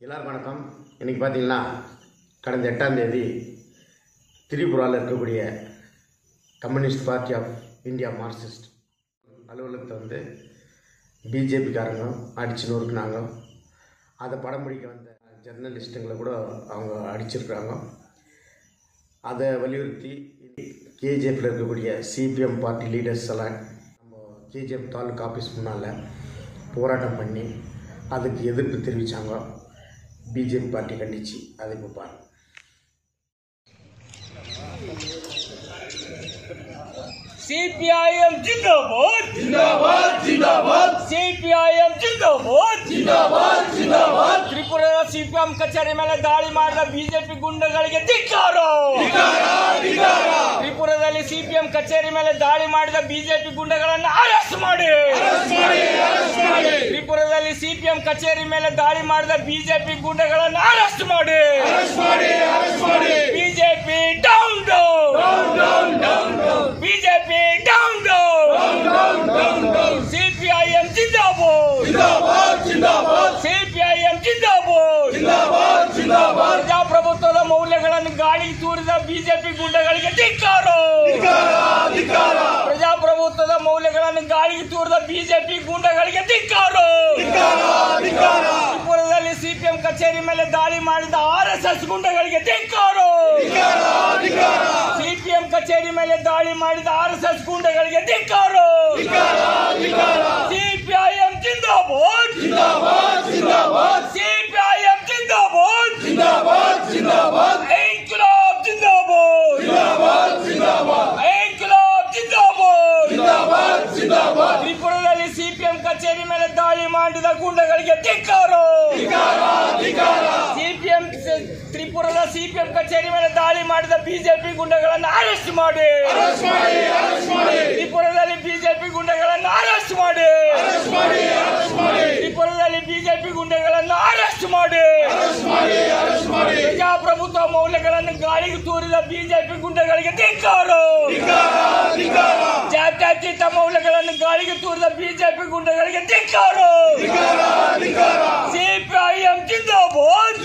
எல்லாருக்கும் வணக்கம் இன்றைக்கி பார்த்தீங்கன்னா கடந்த எட்டாம் தேதி திரிபுராவில் இருக்கக்கூடிய communist party of India Marxist அலுவலகத்தை வந்து பிஜேபிக்காரங்க அடிச்சு நொறுக்குனாங்க அதை படம் பிடிக்க வந்த ஜெர்னலிஸ்ட்டுங்களை கூட அவங்க அடிச்சிருக்கிறாங்க அதை வலியுறுத்தி கேஜிஎஃப்பில் இருக்கக்கூடிய சிபிஎம் பார்ட்டி லீடர்ஸ் எல்லாம் நம்ம கேஜிஎஃப் தாலுக் ஆஃபீஸ் முன்னால் போராட்டம் பண்ணி அதுக்கு எதிர்ப்பு தெரிவித்தாங்க பிஜேபி பார்ட்டி கண்டிச்சு அதை இப்போ பாருங்க सीपीआईएम जिंदाबाद जिंदाबाद जिंदाबाद सीपीआईएम जिंदाबाद जिंदाबाद जिंदाबाद त्रिपुरा ಸಿಪಿಎಂ ಕಚೇರಿ ಮೇಲೆ ದಾಳಿ ಮಾಡಿದ ಬಿಜೆಪಿ ಗುಂಡಗಳಿಗೆ ಧಿಕ್ಕಾರ ತ್ರಿಪುರದಲ್ಲಿ ಸಿಪಿಎಂ ಕಚೇರಿ ಮೇಲೆ ದಾಳಿ ಮಾಡಿದ ಬಿಜೆಪಿ ಗುಂಡಗಳನ್ನು ಅರೆಸ್ಟ್ ಮಾಡಿ ತ್ರಿಪುರದಲ್ಲಿ ಸಿಪಿಎಂ ಕಚೇರಿ ಮೇಲೆ ದಾಳಿ ಮಾಡಿದ ಬಿಜೆಪಿ ಗುಂಡಗಳನ್ನು ಅರೆಸ್ಟ್ ಮಾಡಿ BJP down down BJP down down CPIM ಜಿಂದಾಬಾದ್ ಸಿಪಿಐಎಂ ಜಿಂದಾಬಾದ್ ಪ್ರಜಾಪ್ರಭುತ್ವದ ಮೌಲ್ಯಗಳನ್ನು ಗಾಳಿಗೆ ತೂರಿದ ಬಿಜೆಪಿ ಗುಂಡಗಳಿಗೆ ಧಿಕ್ಕಾರ ಪ್ರಜಾಪ್ರಭುತ್ವದ ಮೌಲ್ಯಗಳನ್ನು ಗಾಳಿಗೆ ತೂರಿದ ಬಿಜೆಪಿ ಗುಂಡಗಳಿಗೆ ಧಿಕ್ಕಾರ ತ್ರಿಪುರದಲ್ಲಿ ಸಿಪಿಎಂ ಕಚೇರಿ ಮೇಲೆ ದಾಳಿ ಮಾಡಿದ ಆರ್ ಎಸ್ ಎಸ್ ಗುಂಡಗಳಿಗೆ ಧಿಕ್ಕಾರ ಸಿಪಿಎಂ ಕಚೇರಿ ಮೇಲೆ ದಾಳಿ ಮಾಡಿದ ಆರ್ ಎಸ್ ಎಸ್ ಗುಂಡಗಳಿಗೆ ಧಿಕ್ಕಾರ ಸಿಪಿಐಎಂ ಜಿಂದಾಬಾದ್ ಸಿಪಿಐಎಂ ಜಿಂದಾಬಾದ್ ಇನ್ಕಿಲಾಬ್ ಜಿಂದಾಬಾದ್ ಇನ್ಕಿಲಾಬ್ ಜಿಂದಾಬಾದ್ ತ್ರಿಪುರದಲ್ಲಿ ಸಿಪಿಎಂ ಕಚೇರಿ ಮೇಲೆ ದಾಳಿ ಮಾಡಿದ ಗುಂಡಗಳಿಗೆ ಧಿಕ್ಕಾರ ಸಿಪಿಎಂ ತ್ರಿಪುರದ ಸಿಪಿಎಂ ಕಚೇರಿ ಮೇಲೆ ದಾಳಿ ಮಾಡಿದ ಬಿಜೆಪಿ ಗುಂಡಗಳನ್ನು ಅರೆಸ್ಟ್ ಮಾಡಿ ತ್ರಿಪುರದಲ್ಲಿ ಬಿಜೆಪಿ ಗುಂಡಗಳನ್ನು ಅರೆಸ್ಟ್ ಮಾಡಿ ತ್ರಿಪುರದಲ್ಲಿ ಬಿಜೆಪಿ ಗುಂಡಗಳನ್ನು ಅರೆಸ್ಟ್ ಮಾಡಿ ಪ್ರಜಾಪ್ರಭುತ್ವ ಮೌಲ್ಯಗಳನ್ನು ಗಾಳಿಗೆ ತೂರಿದ ಬಿಜೆಪಿ ಗುಂಡಗಳಿಗೆ ಧಿಕ್ಕಾರ ಜಾತ್ಯತೀತ ಮೌಲ್ಯಗಳನ್ನು ಗಾಳಿಗೆ ತೂರಿದ ಬಿಜೆಪಿ ಗುಂಡಗಳಿಗೆ ಧಿಕ್ಕಾರ ಸಿಪಿಐಎಂ ಜಿಂದಾಬಾದ್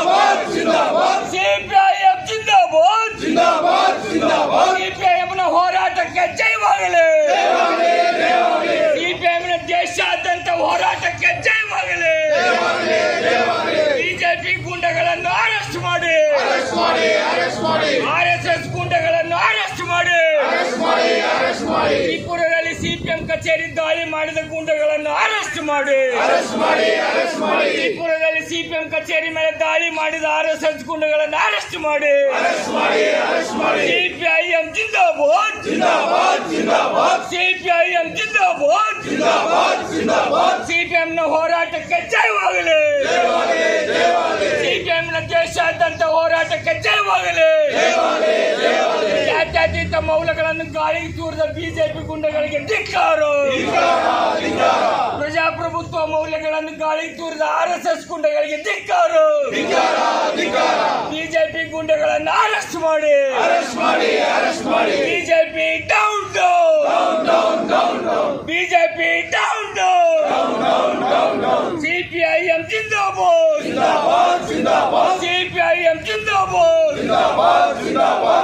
ಸಿಪಿಐಎಂ ಜಿಂದಾಬಾದ್ ಸಿಪಿಐಎಂನ ಹೋರಾಟಕ್ಕೆ ಜಯವಾಗಲಿ ಸಿಪಿಐಎಂನ ದೇಶಾದ್ಯಂತ ಹೋರಾಟಕ್ಕೆ ಜಯವಾಗಲಿ ಬಿಜೆಪಿ ಗುಂಡಗಳನ್ನು ಅರೆಸ್ಟ್ ಮಾಡಿ ಆರ್ ಎಸ್ ಎಸ್ ಗುಂಡಗಳನ್ನು ಅರೆಸ್ಟ್ ಮಾಡಿ ತ್ರಿಪುರದಲ್ಲಿ ಸಿಪಿಎಂ ಕಚೇರಿ ದಾಳಿ ಮಾಡಿದ ಗುಂಡಗಳನ್ನು ಅರೆಸ್ಟ್ ಮಾಡಿ ತ್ರಿಪುರದಲ್ಲಿ ಸಿಪಿಎಂ ಕಚೇರಿ ಮೇಲೆ ದಾಳಿ ಮಾಡಿದ ಆರ್ ಎಸ್ ಎಸ್ ಗುಂಡಗಳನ್ನು ಅರೆಸ್ಟ್ ಮಾಡಿ ಸಿಪಿಐಎಂ ಜಿಂದಾಬಾದ್ ಸಿಪಿಐಎಂ ಜಿಂದಾಬಾದ್ ಸಿಪಿಎಂನ ಹೋರಾಟಕ್ಕೆ ಜಯವಾಗಲಿ ಸಿಪಿಎಂನ ದೇಶಾದ್ಯಂತ ಹೋರಾಟಕ್ಕೆ ಜಯವಾಗಲಿ ಜಾತ್ಯತೀತ ಮೌಲ್ಯಗಳನ್ನು ಗಾಳಿಗೆ ತೂರಿದ ಬಿಜೆಪಿ ಗುಂಡಗಳಿಗೆ ಧಿಕ್ಕಾರ ಪ್ರಜಾಪ್ರಭುತ್ವ ಮೌಲ್ಯಗಳನ್ನು ಗಾಳಿಗೆ ತೂರಿದ ಆರ್ ಎಸ್ ಎಸ್ ಗುಂಡಗಳಿಗೆ ಧಿಕ್ಕಾರ ಬಿಜೆಪಿ ಗುಂಡಗಳನ್ನು ಅರೆಸ್ಟ್ ಮಾಡಿ BJP down down BJP down down CPIM ಜಿಂದಾಬಾದ್ ಸಿಪಿಐಎಂ ಜಿಂದಾಬಾದ್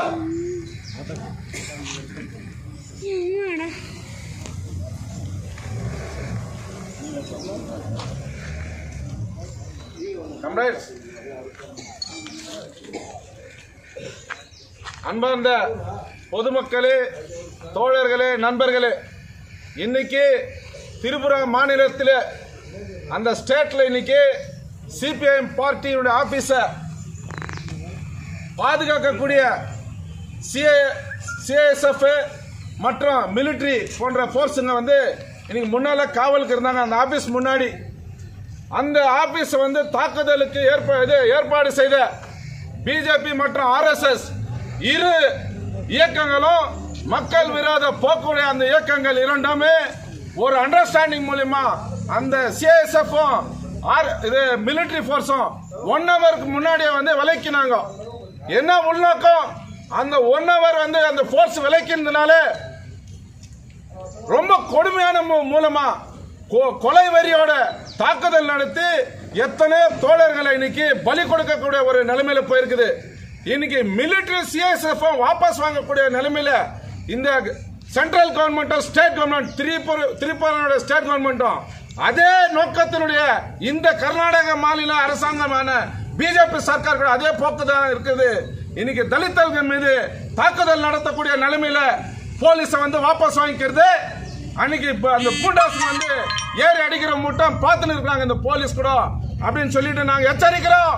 கம்ரேட்ஸ் அன்பார்ந்த பொதுமக்களே தோழர்களே நண்பர்களே இன்னைக்கு திரிபுரா மாநிலத்தில் அந்த ஸ்டேட்டில் இன்னைக்கு சிபிஐஎம் பார்ட்டியினுடைய ஆஃபீஸை பாதுகாக்கக்கூடிய சிஏ சிஏஎஸ்எஃப் மற்றும் மிலிட்ரி போன்ற ஃபோர்ஸுங்க வந்து இன்னைக்கு முன்னால் காவலுக்கு இருந்தாங்க அந்த ஆஃபீஸ் முன்னாடி அந்த ஆபீஸ் வந்து தாக்குதலுக்கு ஏற்ப இது ஏற்பாடு செய்த பிஜேபி மற்றும் ஆர்எஸ்எஸ் இரு இயக்கங்களும் மக்கள் விரோத போக்குடைய அந்த இயக்கங்கள் இரண்டுமே ஒரு அண்டர்ஸ்டாண்டிங் மூலியமா அந்த சிஎஸ்எஃப்பும் இது மிலிட்டரி ஃபோர்ஸும் ஒன் ஹவருக்கு முன்னாடியே வந்து விலைக்கினாங்க என்ன உள்நோக்கம் அந்த ஒன் ஹவர் வந்து அந்த ஃபோர்ஸ் விலைக்கிறதுனால ரொம்ப கொடுமையான மூ- மூலமா கொ- கொலை வெறியோட தாக்குதல் நடத்தி எத்தனை தோழர்களை இன்னைக்கு பலி கொடுக்கக்கூடிய ஒரு நிலைமையில போயிருக்குது இன்னைக்கு மிலிட்டரி சிஎஸ்எஃப் வாபஸ் வாங்கக்கூடிய நிலைமையில இந்த சென்ட்ரல் கவர்மெண்ட்டும் ஸ்டேட் கவர்மெண்ட் திரிபுர திரிபுராவோட ஸ்டேட் கவர்மெண்ட்டும் அதே நோக்கத்தினுடைய இந்த கர்நாடக மாநில அரசாங்கமான பிஜேபி சர்க்கார் கூட அதே போக்கு தான் இருக்குது இன்னைக்கு தலித்தர்கள் மீது தாக்குதல் நடத்தக்கூடிய நிலைமையில போலீஸ வந்து வாபஸ் வாங்கிக்கிறது அன்னைக்கு இப்ப அந்த பூண்டாஸ் வந்து ஏறி அடிக்கிற மூட்டம் பார்த்துன்னு இருக்காங்க இந்த போலீஸ் கூட அப்படின்னு சொல்லிட்டு நாங்க எச்சரிக்கிறோம்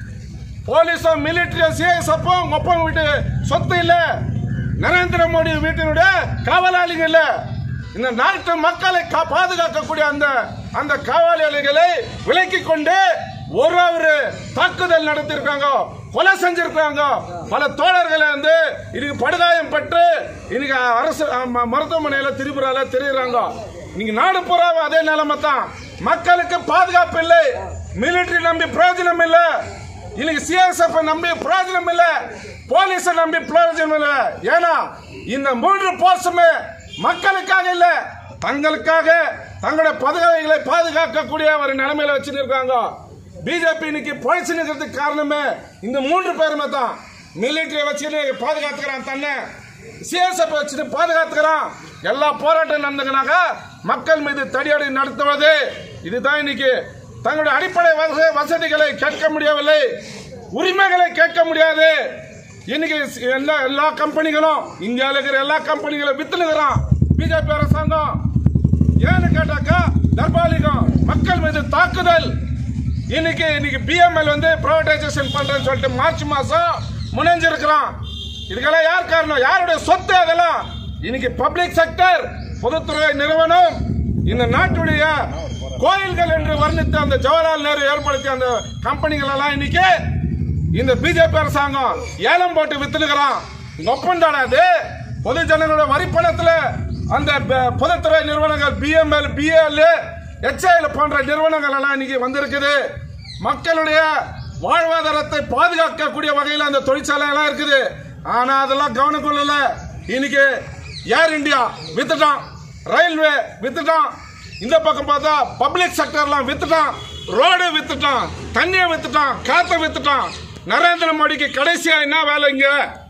போலீஸும் மிலிட்டரி சிஎஸ்எஃப்பும் ஒப்பம் வீட்டு சொத்து இல்ல நரேந்திர மோடி வீட்டினுடைய காவலாளிகள் இல்ல இந்த நாட்டு மக்களை கா- பாதுகாக்கக்கூடிய அந்த அந்த காவலாளிகளை விலக்கி கொண்டு ஒரு ஒரு தாக்குதல் நடத்திருக்காங்க கொலை செஞ்சிருக்காங்க பல தோழர்களை வந்து இன்னைக்கு படுகாயம் பட்டு இன்னைக்கு அரசு ம- மருத்துவமனையில திரிபுரால தெரியுறாங்க இன்னைக்கு நாடு பூராவே அதே நிலைமை தான் மக்களுக்கு பாதுகாப்பு இல்லை மிலிட்டரி நம்பி பிரயோஜனம் இல்லை இன்னைக்கு சிஎஸ்எஃப் நம்பி பிரயோஜனம் இல்ல போலீஸ நம்பி பிரயோஜனம் இல்ல ஏன்னா இந்த மூன்று போர்ஸுமே மக்களுக்காக இல்ல தங்களுக்காக தங்களுடைய பதவிகளை பாதுகாக்கக்கூடிய ஒரு நிலைமையில வச்சிருக்காங்க பிஜேபி இன்னைக்கு பொழைச்சு நிற்கிறதுக்கு காரணமே இந்த மூன்று பேருமே தான் மிலிட்டரி வச்சுட்டு பாதுகாத்துக்கிறான் தன்னை சிஎஸ்எஃப் வச்சுட்டு பாதுகாத்துக்கிறான் எல்லா போராட்டம் நடந்துக்கிறாங்க மக்கள் மீது தடியடி நடத்துவது இதுதான் இன்னைக்கு தங்களுடைய அடிப்படை வச- வசதிகளை கேட்க முடியவில்லை உரிமைகளை கேட்க முடியாது இன்னைக்கு எல்லா எல்லா கம்பெனிகளும் இந்தியாவில் இருக்கிற எல்லா கம்பெனிகளும் வித்துனுகிறான் பிஜேபி அரசாங்கம் ஏன்னு கேட்டாக்கா தர்பாலிகம் மக்கள் மீது தாக்குதல் இன்னைக்கு இன்னைக்கு பிஎம்எல் வந்து பிரைவேடைசேஷன் பண்றேன்னு சொல்லிட்டு மார்ச் மாசம் முனைஞ்சிருக்கிறான் இதுக்கெல்லாம் யார் காரணம் யாருடைய சொத்து அதெல்லாம் இன்னைக்கு பப்ளிக் செக்டர் பொதுத்துறை நிறுவனம் இந்த நாட்டுடைய கோயில்கள் என்று வர்ணித்த அந்த ஜவஹர்லால் நேரு ஏற்படுத்திய அந்த கம்பெனிகள் எல்லாம் இன்னைக்கு இந்த பிஜேபி அரசாங்கம் ஏலம் போட்டு வித்துனுக்கிறான் ஒப்பந்தான அது பொது ஜனங்களோட வரி பணத்துல அந்த ப- பொதுத்துறை நிறுவனங்கள் பிஎம்எல் பிஎல் எச்ஐஎல் போன்ற நிறுவனங்கள் எல்லாம் இன்னைக்கு வந்திருக்குது மக்களுடைய வாழ்வாதாரத்தை பாதுகாக்கக்கூடிய வகையில் அந்த தொழிற்சாலை எல்லாம் இருக்குது ஆனா அதெல்லாம் கவனம் கொள்ளல இன்னைக்கு ஏர் இந்தியா வித்துட்டான் ரயில்வே வித்துட்டான் இந்த பக்கம் பார்த்தா பப்ளிக் செக்டர்லாம் வித்துட்டான் ரோடு வித்துட்டான் தண்ணியை வித்துட்டான் காத்த வித்துட்டான் நரேந்திர மோடிக்கு கடைசியா என்ன வேலை இங்க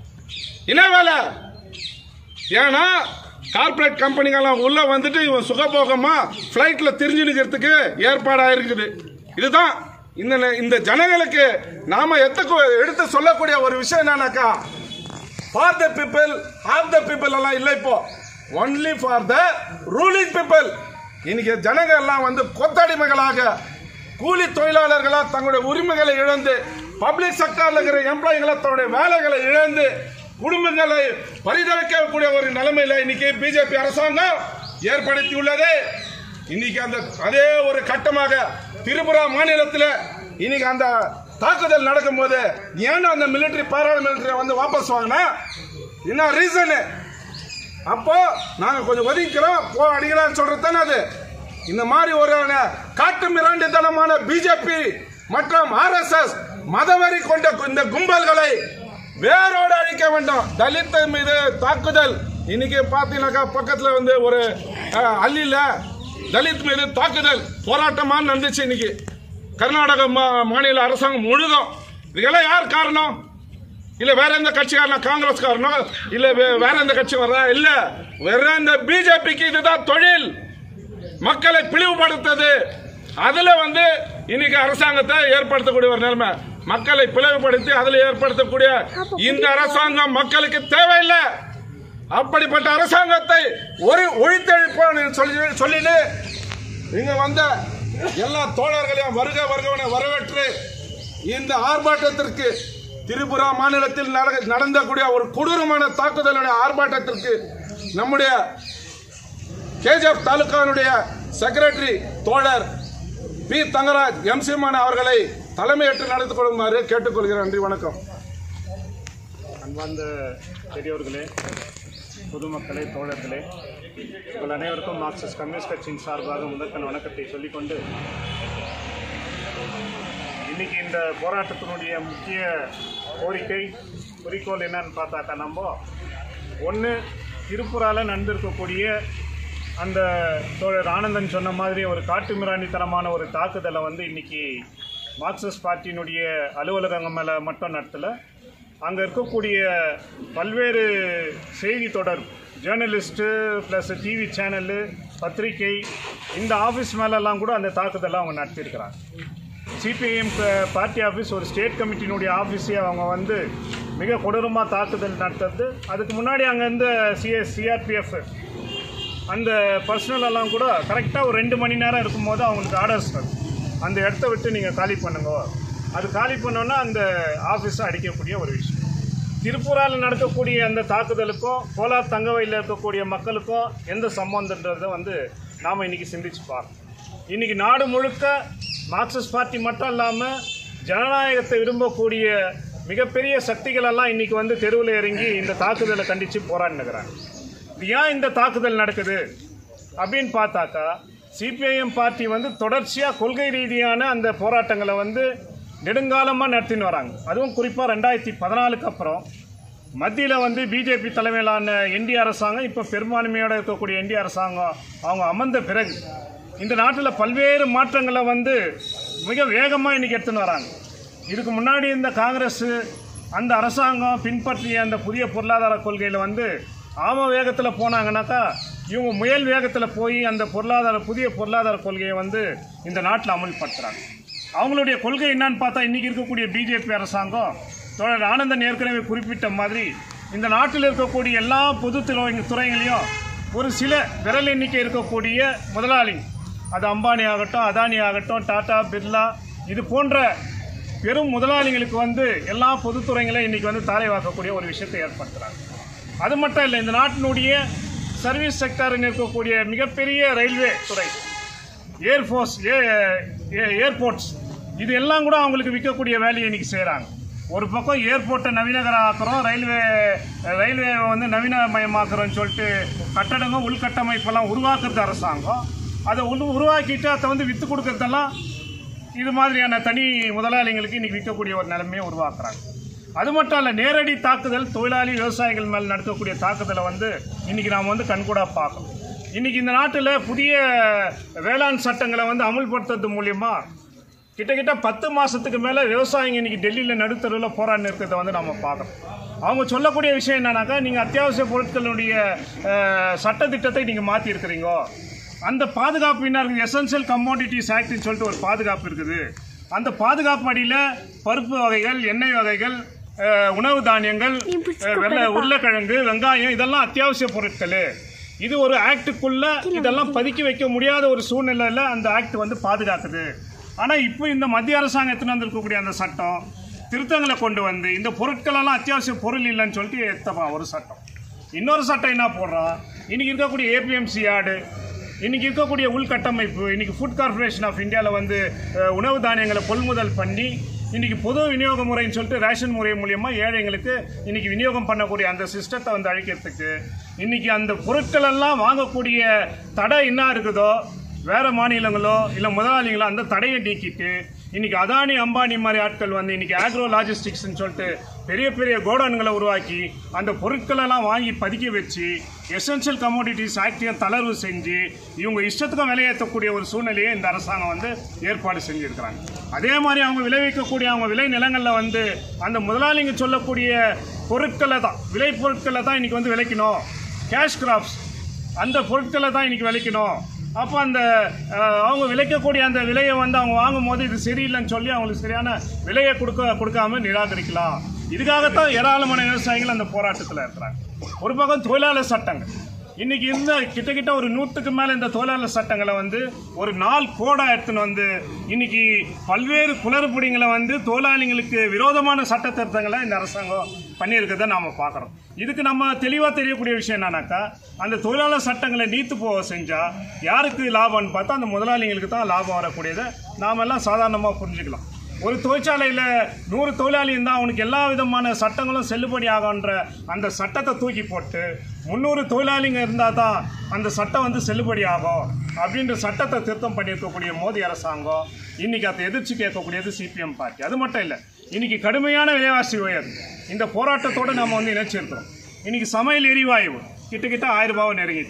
என்ன வேலை ஏன்னா கார்ப்பரேட் கம்பெனிகள்லாம் உள்ள வந்துட்டு இவன் சுகபோகமா பிளைட்ல திரிஞ்சு நிற்கிறதுக்கு ஏற்பாடா இருக்குது இதுதான் இந்த இந்த ஜனங்களுக்கு நாம எத்துக்கு எடுத்து சொல்லக்கூடிய ஒரு விஷயம் என்னன்னாக்கா for the people of the people எல்லாம் இல்லை இப்போ only for the ruling people இன்னைக்கு ஜனங்க எல்லாம் வந்து கொத்தடிமைகளாக கூலி தொழிலாளர்களா தங்களுடைய உரிமைகளை இழந்து பப்ளிக் செக்டர்ல இருக்கிற எம்ப்ளாயிகளை தன்னுடைய வேலைகளை இழந்து குடும்பங்களை பரிதவிக்கக்கூடிய ஒரு நிலைமையில இன்னைக்கு பிஜேபி அரசாங்கம் ஏற்படுத்தியுள்ளது இன்னைக்கு அந்த அதே ஒரு கட்டமாக திரிபுரா மாநிலத்தில் இன்னைக்கு அந்த தாக்குதல் நடக்கும்போது ஏன் அந்த மிலிட்டரி பாராளுமன்ற வந்து வாபஸ் வாங்கினா என்ன ரீசனு அப்போ நாங்க கொஞ்சம் ஒதுக்கிறோம் போ அடிக்கலாம்னு சொல்றது தானே அது இந்த மாதிரி ஒரு காட்டு மிராண்டித்தனமான பிஜேபி மற்றும் ஆர்எஸ்எஸ் மதவெறி கொண்ட இந்த கும்பல்களை வேரோடு அழிக்க வேண்டும் தலித் மீது தாக்குதல் இன்னைக்கு பாத்தீங்கன்னாக்கா பக்கத்துல வந்து ஒரு அஹ், அள்ளியில தலித் மீது தாக்குதல் போராட்டமா நடந்துச்சு இன்னைக்கு கர்நாடக மா- மாநில அரசாங்கம் முழுதும் இதுக்கெல்லாம் யார் காரணம் இல்ல வேற எந்த கட்சிக்காரனா காங்கிரஸ்காரனோ இல்ல வே- வேற எந்த கட்சி வர்றா இல்ல வேற இந்த பிஜேபிக்கு இதுதான் தொழில் மக்களை பிளவுபடுத்தது அதுல வந்து இன்னைக்கு அரசாங்கத்தை ஏற்படுத்தக்கூடிய ஒரு நிலைமை மக்களை பிளவுபடுத்தி அதுல ஏற்படுத்தக்கூடிய இந்த அரசாங்கம் மக்களுக்கு தேவையில்லை அப்படிப்பட்ட அரசாங்கத்தை ஒரு ஒழித்தெழுப்போம் சொல்லி சொல்லிட்டு இங்க வந்த எல்லா தோழர்களையும் வருக வருகவன வரவேற்று இந்த ஆர்ப்பாட்டத்திற்கு திரிபுரா மாநிலத்தில் நட- நடந்தக்கூடிய ஒரு கொடூரமான தாக்குதலுடைய ஆர்ப்பாட்டத்திற்கு நம்முடைய கேஜிஎஃப் தாலுகாவுடைய செக்ரட்டரி தோழர் பி தங்கராஜ் எம் சீமான் அவர்களை தலைமையேற்று நடத்தி கொள்ளுமாறு கேட்டுக்கொள்கிறேன் நன்றி வணக்கம் அன்பார்ந்த பெரியோர்களே பொதுமக்களே தோழர்களே உங்கள் அனைவருக்கும் மார்க்சிஸ்ட் கம்யூனிஸ்ட் கட்சியின் சார்பாக முதற்கண் வணக்கத்தை சொல்லிக்கொண்டு இன்னைக்கு இந்த போராட்டத்தினுடைய முக்கிய கோரிக்கை குறிக்கோள் என்னன்னு பார்த்தாக்கா நம்ம ஒன்று திருப்புரால நடந்திருக்கக்கூடிய அந்த தோழர் ஆனந்தன் சொன்ன மாதிரி ஒரு காட்டுமிராண்டித்தனமான ஒரு தாக்குதலை வந்து இன்னைக்கு மார்க்சிஸ்ட் பார்ட்டியினுடைய அலுவலகம் மேலே மட்டும் நடத்தலை அங்கே இருக்கக்கூடிய பல்வேறு செய்தி தொடர் ஜேர்னலிஸ்ட்டு ப்ளஸ் டிவி சேனலு பத்திரிகை இந்த ஆஃபீஸ் மேலெல்லாம் கூட அந்த தாக்குதலை அவங்க நடத்தியிருக்கிறாங்க சிபிஐஎம் பார்ட்டி ஆஃபீஸ் ஒரு ஸ்டேட் கமிட்டியினுடைய ஆஃபீஸே அவங்க வந்து மிக கொடூரமாக தாக்குதல் நடத்துறது அதுக்கு முன்னாடி அங்கே இருந்த சிஎஸ் சிஆர்பிஎஃப் அந்த பர்சனல் எல்லாம் கூட கரெக்டாக ஒரு ரெண்டு மணி நேரம் இருக்கும்போது அவங்களுக்கு ஆர்டர்ஸ் வருது அந்த இடத்த விட்டு நீங்கள் காலி பண்ணுங்க அது காலி பண்ணோன்னா அந்த ஆஃபீஸை அடிக்கக்கூடிய ஒரு விஷயம் திருப்பூரால் நடக்கக்கூடிய அந்த தாக்குதலுக்கும் கோலார் தங்கவையில் இருக்கக்கூடிய மக்களுக்கும் எந்த சம்பந்தன்றதை வந்து நாம் இன்னைக்கு சிந்திச்சு பார்க்கணும் இன்னைக்கு நாடு முழுக்க மார்க்சிஸ்ட் பார்ட்டி மட்டும் இல்லாமல் ஜனநாயகத்தை விரும்பக்கூடிய மிகப்பெரிய சக்திகள் எல்லாம் இன்னைக்கு வந்து தெருவில் இறங்கி இந்த தாக்குதலை கண்டித்து போராடினுக்கிறாங்க இது ஏன் இந்த தாக்குதல் நடக்குது அப்படின்னு பார்த்தாக்கா சிபிஐஎம் பார்ட்டி வந்து தொடர்ச்சியாக கொள்கை ரீதியான அந்த போராட்டங்களை வந்து நெடுங்காலமாக நடத்தின்னு வராங்க அதுவும் குறிப்பாக ரெண்டாயிரத்தி பதினாலுக்கு அப்புறம் மத்தியில் வந்து பிஜேபி தலைமையிலான என்டி அரசாங்கம் இப்போ பெரும்பான்மையோட இருக்கக்கூடிய என்டி அரசாங்கம் அவங்க அமர்ந்த பிறகு இந்த நாட்டில் பல்வேறு மாற்றங்களை வந்து மிக வேகமாக இன்னைக்கு எடுத்துன்னு வராங்க இதுக்கு முன்னாடி இந்த காங்கிரஸ் அந்த அரசாங்கம் பின்பற்றிய அந்த புதிய பொருளாதார கொள்கையில் வந்து ஆம வேகத்தில் போனாங்கன்னாக்கா இவங்க முயல் வேகத்தில் போய் அந்த பொருளாதார புதிய பொருளாதார கொள்கையை வந்து இந்த நாட்டில் அமல்படுத்துகிறாங்க அவங்களுடைய கொள்கை என்னன்னு பார்த்தா இன்றைக்கி இருக்கக்கூடிய பிஜேபி அரசாங்கம் தோழர் ஆனந்தன் ஏற்கனவே குறிப்பிட்ட மாதிரி இந்த நாட்டில் இருக்கக்கூடிய எல்லா பொது துறை துறைகளையும் ஒரு சில விரல் எண்ணிக்கை இருக்கக்கூடிய முதலாளி அது அம்பானி ஆகட்டும் அதானி ஆகட்டும் டாடா பிர்லா இது போன்ற பெரும் முதலாளிகளுக்கு வந்து எல்லா பொதுத்துறைகளையும் இன்னைக்கு வந்து தாரை வாக்கக்கூடிய ஒரு விஷயத்தை ஏற்படுத்துகிறாங்க அது மட்டும் இல்லை இந்த நாட்டினுடைய சர்வீஸ் செக்டரில் இருக்கக்கூடிய மிகப்பெரிய ரயில்வே துறை ஏர்ஃபோர்ஸ் ஏர்போர்ட்ஸ் இது எல்லாம் கூட அவங்களுக்கு விற்கக்கூடிய வேலையை இன்னைக்கு செய்கிறாங்க ஒரு பக்கம் ஏர்போர்ட்டை நவீனகர ஆக்குறோம் ரயில்வே ரயில்வே வந்து நவீனமயமாக்குறோம்னு சொல்லிட்டு கட்டடங்கள் உள்கட்டமைப்பெல்லாம் உருவாக்குறது அரசாங்கம் அதை உரு உருவாக்கிட்டு அதை வந்து விற்று கொடுக்கறதெல்லாம் இது மாதிரியான தனி முதலாளிங்களுக்கு இன்னைக்கு விற்கக்கூடிய ஒரு நிலைமையை உருவாக்குறாங்க அது மட்டும் இல்லை நேரடி தாக்குதல் தொழிலாளி விவசாயிகள் மேல் நடக்கக்கூடிய தாக்குதலை வந்து இன்னைக்கு நாம் வந்து கண்கூடா பார்க்கணும் இன்னைக்கு இந்த நாட்டில் புதிய வேளாண் சட்டங்களை வந்து அமுல்படுத்துறது மூலியமா கிட்டத்தட்ட பத்து மாசத்துக்கு மேலே விவசாயிங்க இன்னைக்கு டெல்லியில் நடுத்தருவில் போராடி இருக்கிறத வந்து நம்ம பார்க்கணும் அவங்க சொல்லக்கூடிய விஷயம் என்னன்னாக்கா நீங்கள் அத்தியாவசிய பொருட்களுடைய அஹ், சட்டத்திட்டத்தை நீங்கள் மாற்றி இருக்கிறீங்க அந்த பாதுகாப்பு என்ன இருக்குது எசென்சியல் கமோடிட்டிஸ் ஆக்ட்னு சொல்லிட்டு ஒரு பாதுகாப்பு இருக்குது அந்த பாதுகாப்பு அடியில் பருப்பு வகைகள் எண்ணெய் வகைகள் அஹ், உணவு தானியங்கள் அஹ், வெள்ளை உருளைக்கிழங்கு வெங்காயம் இதெல்லாம் அத்தியாவசிய பொருட்கள் இது ஒரு ஆக்டுக்குள்ள இதெல்லாம் பதுக்கி வைக்க முடியாத ஒரு சூழ்நிலையில அந்த ஆக்ட் வந்து பாதுகாக்குது ஆனா இப்போ இந்த மத்திய அரசாங்கம் எடுத்துன்னு வந்திருக்கக்கூடிய அந்த சட்டம் திருத்தங்களை கொண்டு வந்து இந்த பொருட்கள் எல்லாம் அத்தியாவசிய பொருள் இல்லைன்னு சொல்லிட்டு எத்தப்பா ஒரு சட்டம் இன்னொரு சட்டம் என்ன போடுறான் இன்னைக்கு இருக்கக்கூடிய ஏபிஎம்சி ஆடு இன்னைக்கு இருக்கக்கூடிய உள்கட்டமைப்பு இன்னைக்கு ஃபுட் கார்ப்பரேஷன் ஆஃப் இந்தியாவில் வந்து அஹ், உணவு தானியங்களை கொள்முதல் பண்ணி இன்னைக்கு பொது விநியோக முறைன்னு சொல்லிட்டு ரேஷன் முறை மூலியமா ஏழைங்களுக்கு இன்னைக்கு விநியோகம் பண்ணக்கூடிய அந்த சிஸ்டத்தை வந்து அழிக்கிறதுக்கு இன்னைக்கு அந்த பொருட்கள் எல்லாம் வாங்கக்கூடிய தடை என்ன இருக்குதோ வேற மாநிலங்களோ இல்லை முதலாளிகளோ அந்த தடையை நீக்கிட்டு இன்னைக்கு அதானி அம்பானி மாதிரி ஆட்கள் வந்து இன்னைக்கு ஆக்ரோ லாஜிஸ்டிக்ஸ்னு சொல்லிட்டு பெரிய பெரிய கோடவுன்களை உருவாக்கி அந்த பொருட்களெல்லாம் வாங்கி பதுக்கி வச்சு எசென்ஷியல் கமோடிட்டிஸ் ஆக்டையும் தளர்வு செஞ்சு இவங்க இஷ்டத்துக்கும் விலையேற்றக்கூடிய ஒரு சூழ்நிலையை இந்த அரசாங்கம் வந்து ஏற்பாடு செஞ்சிருக்கிறாங்க அதே மாதிரி அவங்க விளைவிக்கக்கூடிய அவங்க விளை நிலங்களில் வந்து அந்த முதலாளிங்க சொல்லக்கூடிய பொருட்களை தான் விளை பொருட்களை தான் இன்னைக்கு வந்து விளைக்கணும் கேஷ் கிராப்ஸ் அந்த பொருட்களை தான் இன்னைக்கு விளைக்கணும் அப்போ அந்த அஹ், அவங்க விளைக்கக்கூடிய அந்த விலையை வந்து அவங்க வாங்கும் போது இது சரியில்லைன்னு சொல்லி அவங்களுக்கு சரியான விலையை கொடுக்க கொடுக்காம நிராகரிக்கலாம் இதுக்காகத்தான் ஏராளமான விவசாயிகள் அந்த போராட்டத்தில் இருக்கிறாங்க ஒரு பக்கம் தொழிலாளர் சட்டங்கள் இன்னைக்கு இருந்த கிட்டத்தட்ட ஒரு நூற்றுக்கு மேலே இந்த தொழிலாளர் சட்டங்களை வந்து ஒரு நாள் கோடா எடுத்துன்னு வந்து இன்னைக்கு பல்வேறு குளறுபடிகளை வந்து தொழிலாளிகளுக்கு விரோதமான சட்ட திருத்தங்களை இந்த அரசாங்கம் பண்ணியிருக்கிறத நாம பார்க்குறோம் இதுக்கு நம்ம தெளிவாக தெரியக்கூடிய விஷயம் என்னன்னாக்கா அந்த தொழிலாளர் சட்டங்களை நீத்து போக செஞ்சா யாருக்கு லாபம்னு பார்த்தா அந்த முதலாளிங்களுக்கு தான் லாபம் வரக்கூடியதை நாமெல்லாம் சாதாரணமாக புரிஞ்சுக்கலாம் ஒரு தொழிற்சாலையில் நூறு தொழிலாளி இருந்தால் அவனுக்கு எல்லா விதமான சட்டங்களும் செல்லுபடி ஆகுன்ற அந்த சட்டத்தை தூக்கி போட்டு முந்நூறு தொழிலாளிங்க இருந்தால் தான் அந்த சட்டம் வந்து செல்லுபடி ஆகும் அப்படின்ற சட்டத்தை திருத்தம் பண்ணியிருக்கக்கூடிய மோடி அரசாங்கம் இன்னைக்கு அதை எதிர்த்து கேட்கக்கூடியது சிபிஎம் பார்ட்டி அது மட்டும் இல்லை இன்னைக்கு கடுமையான விலைவாசி உயர் இந்த போராட்டத்தோடு நம்ம வந்து இணைச்சிருக்கிறோம் இன்னைக்கு சமையல் எரிவாயு கிட்டத்தட்ட ஆயிரம் ரூபாவை நெருங்கிச்சு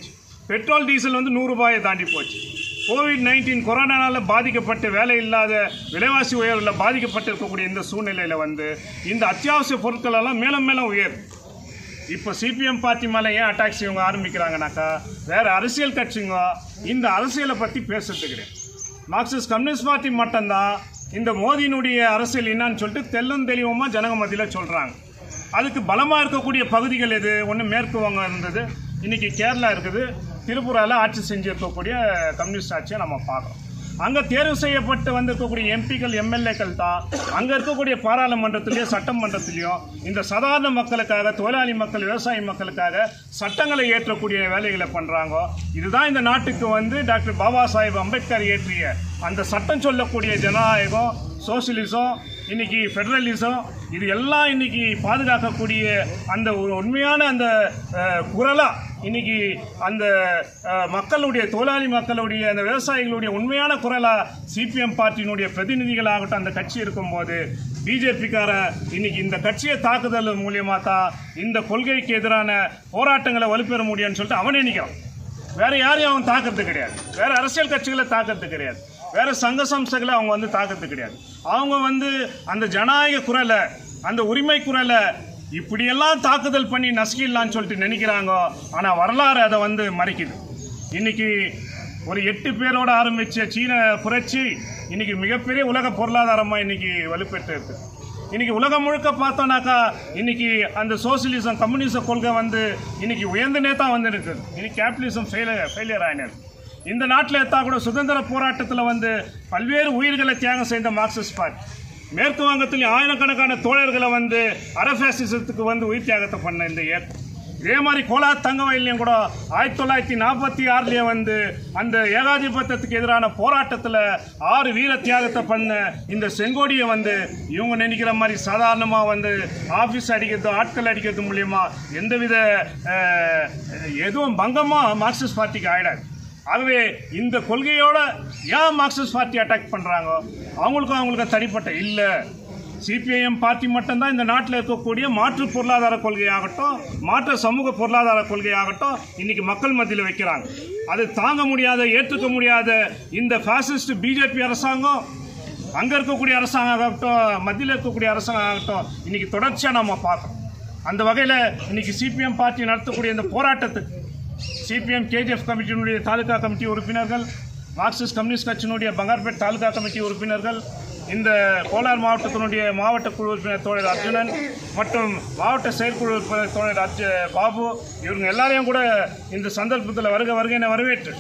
பெட்ரோல் டீசல் வந்து நூறு ரூபாயை தாண்டி போச்சு கோவிட் நைன்டீன் கொரோனானால பாதிக்கப்பட்டு வேலை இல்லாத விலைவாசி உயர்வில் பாதிக்கப்பட்டிருக்கக்கூடிய இந்த சூழ்நிலையில் வந்து இந்த அத்தியாவசிய பொருட்கள் எல்லாம் மேலும் மேலும் உயர் இப்போ சிபிஎம் பார்ட்டி மேலே ஏன் அட்டாக்ஸ் இவங்க ஆரம்பிக்கிறாங்கனாக்கா வேற அரசியல் கட்சிங்க இந்த அரசியலை பற்றி பேசுறது கிடையாது மார்க்சிஸ்ட் கம்யூனிஸ்ட் பார்ட்டி மட்டும்தான் இந்த மோதியினுடைய அரசியல் என்னன்னு சொல்லிட்டு தெல்லும் தெளிவமாக ஜனங்க மத்தியில் சொல்கிறாங்க அதுக்கு பலமாக இருக்கக்கூடிய பகுதிகள் எது ஒன்று மேற்கு வங்கம் இருந்தது இன்னைக்கு கேரளா இருக்குது திரிபுராவில் ஆட்சி செஞ்சிருக்கக்கூடிய கம்யூனிஸ்ட் ஆட்சியை நம்ம பார்க்குறோம் அங்கே தேர்வு செய்யப்பட்டு வந்திருக்கக்கூடிய எம்பிக்கள் எம்எல்ஏக்கள் தான் அங்கே இருக்கக்கூடிய பாராளுமன்றத்திலையும் சட்டமன்றத்திலையும் இந்த சாதாரண மக்களுக்காக தொழிலாளி மக்கள் விவசாய மக்களுக்காக சட்டங்களை ஏற்றக்கூடிய வேலைகளை பண்ணுறாங்க இதுதான் இந்த நாட்டுக்கு வந்து டாக்டர் பாபா சாஹேப் அம்பேத்கர் இயற்றிய அந்த சட்டம் சொல்லக்கூடிய ஜனநாயகம் சோசியலிசம் இன்னைக்கு ஃபெடரலிசம் இது எல்லாம் இன்னைக்கு பாதுகாக்கக்கூடிய அந்த ஒரு உண்மையான அந்த அஹ், குரலா இன்னைக்கு அந்த அஹ், மக்களுடைய தொழிலாளி மக்களுடைய அந்த விவசாயிகளுடைய உண்மையான குரலா சிபிஎம் பார்ட்டியினுடைய பிரதிநிதிகளாகட்டும் அந்த கட்சி இருக்கும்போது பிஜேபிக்கார இன்னைக்கு இந்த கட்சியை தாக்குதல் மூலியமா தான் இந்த கொள்கைக்கு எதிரான போராட்டங்களை வலுப்பெற முடியும்னு சொல்லிட்டு அவனே நிற்கிறான் வேற யாரையும் அவன் தாக்குறது கிடையாது வேற அரசியல் கட்சிகளை தாக்குறது கிடையாது வேற சங்க சம்சைகளை அவங்க வந்து தாக்குறது கிடையாது அவங்க வந்து அந்த ஜனநாயக குரலை அந்த உரிமை குரலை இப்படியெல்லாம் தாக்குதல் பண்ணி நசுக்கிடலான்னு சொல்லிட்டு நினைக்கிறாங்க ஆனா வரலாறு அதை வந்து மறைக்குது இன்னைக்கு ஒரு எட்டு பேரோட ஆரம்பிச்ச சீன புரட்சி இன்னைக்கு மிகப்பெரிய உலக பொருளாதாரமா இன்னைக்கு வலுப்பெற்று இருக்கு இன்னைக்கு உலகம் முழுக்க பார்த்தோம்னாக்கா இன்னைக்கு அந்த சோசியலிசம் கம்யூனிச கொள்கை வந்து இன்னைக்கு உயர்ந்தனே தான் வந்து இருக்குது இன்னைக்கு கேபிட்டலிசம் ஃபெயிலியர் ஃபெயிலியர் ஆயினது இந்த நாட்டில் எடுத்தா கூட சுதந்திர போராட்டத்தில் வந்து பல்வேறு உயிர்களை தியாகம் செய்த மார்க்சிஸ்ட் பார்ட்டி மேற்கு வங்கத்தில் ஆயிரக்கணக்கான தோழர்களை வந்து அரபேசிசத்துக்கு வந்து உயிர் தியாகத்தை பண்ண இந்த இயக்கம் இதே மாதிரி கோலார் தங்க வயல்லையும் கூட ஆயிரத்தி தொள்ளாயிரத்தி நாற்பத்தி ஆறுலயே வந்து அந்த ஏகாதிபத்தியத்துக்கு எதிரான போராட்டத்தில் ஆறு வீர தியாகத்தை பண்ண இந்த செங்கோடியை வந்து இவங்க நினைக்கிற மாதிரி சாதாரணமாக வந்து ஆஃபீஸ் அடிக்கிறது ஆட்கள் அடிக்கிறது மூலியமா எந்தவித அஹ், எதுவும் பங்கமாக மார்க்சிஸ்ட் பார்ட்டிக்கு ஆயிடாது ஆகவே இந்த கொள்கையோட ஏன் மார்க்சிஸ்ட் பார்ட்டி அட்டாக் பண்றாங்க அவங்களுக்கும் அவங்களுக்கு தனிப்பட்ட இல்ல சிபிஐஎம் பார்ட்டி மட்டும்தான் இந்த நாட்டில் இருக்கக்கூடிய மாற்று பொருளாதார கொள்கையாகட்டும் மாற்று சமூக பொருளாதார கொள்கையாகட்டும் இன்னைக்கு மக்கள் மத்தியில் வைக்கிறாங்க அது தாங்க முடியாத ஏற்றுக்க முடியாத இந்த பாசிஸ்ட் பிஜேபி அரசாங்கம் அங்க இருக்கக்கூடிய அரசாங்கம் ஆகட்டும் மத்தியில் இருக்கக்கூடிய அரசாங்கம் ஆகட்டும் இன்னைக்கு தொடர்ச்சியா நம்ம பார்க்கறோம் அந்த வகையில் இன்னைக்கு சிபிஎம் பார்ட்டி நடத்தக்கூடிய இந்த போராட்டத்துக்கு சிபிஎம் கேஜிஎஃப் கமிட்டியினுடைய தாலுகா கமிட்டி உறுப்பினர்கள் மார்க்சிஸ்ட் கம்யூனிஸ்ட் கட்சியினுடைய பங்கார்பேட் தாலுகா கமிட்டி உறுப்பினர்கள் இந்த கோலார் மாவட்டத்தினுடைய மாவட்ட குழு உறுப்பினர் தோழர் அர்ஜுனன் மற்றும் மாவட்ட செயற்குழு உறுப்பினர் தோழர் அர்ஜு பாபு இவங்க எல்லாரையும் கூட இந்த சந்தர்ப்பத்தில் வருக வருக என வரவேற்று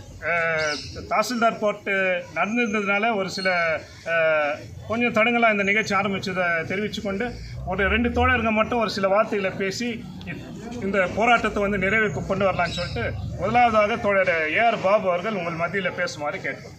அஹ், தாசில்தார் கோர்ட்டு நடந்திருந்ததுனால ஒரு சில அஹ், கொஞ்சம் தடங்களாக இந்த நிகழ்ச்சி ஆரம்பிச்சதை தெரிவித்துக்கொண்டு ஒரு ரெண்டு தோழர்கள் மட்டும் ஒரு சில வார்த்தைகளை பேசி இ- இந்த போராட்டத்தை வந்து நிறைவுக்கு கொண்டு வரலாம்னு சொல்லிட்டு முதலாவதாக தோழர் ஏஆர் பாபு அவர்கள் உங்கள் மத்தியில் பேசுமாறு கேட்கிறோம்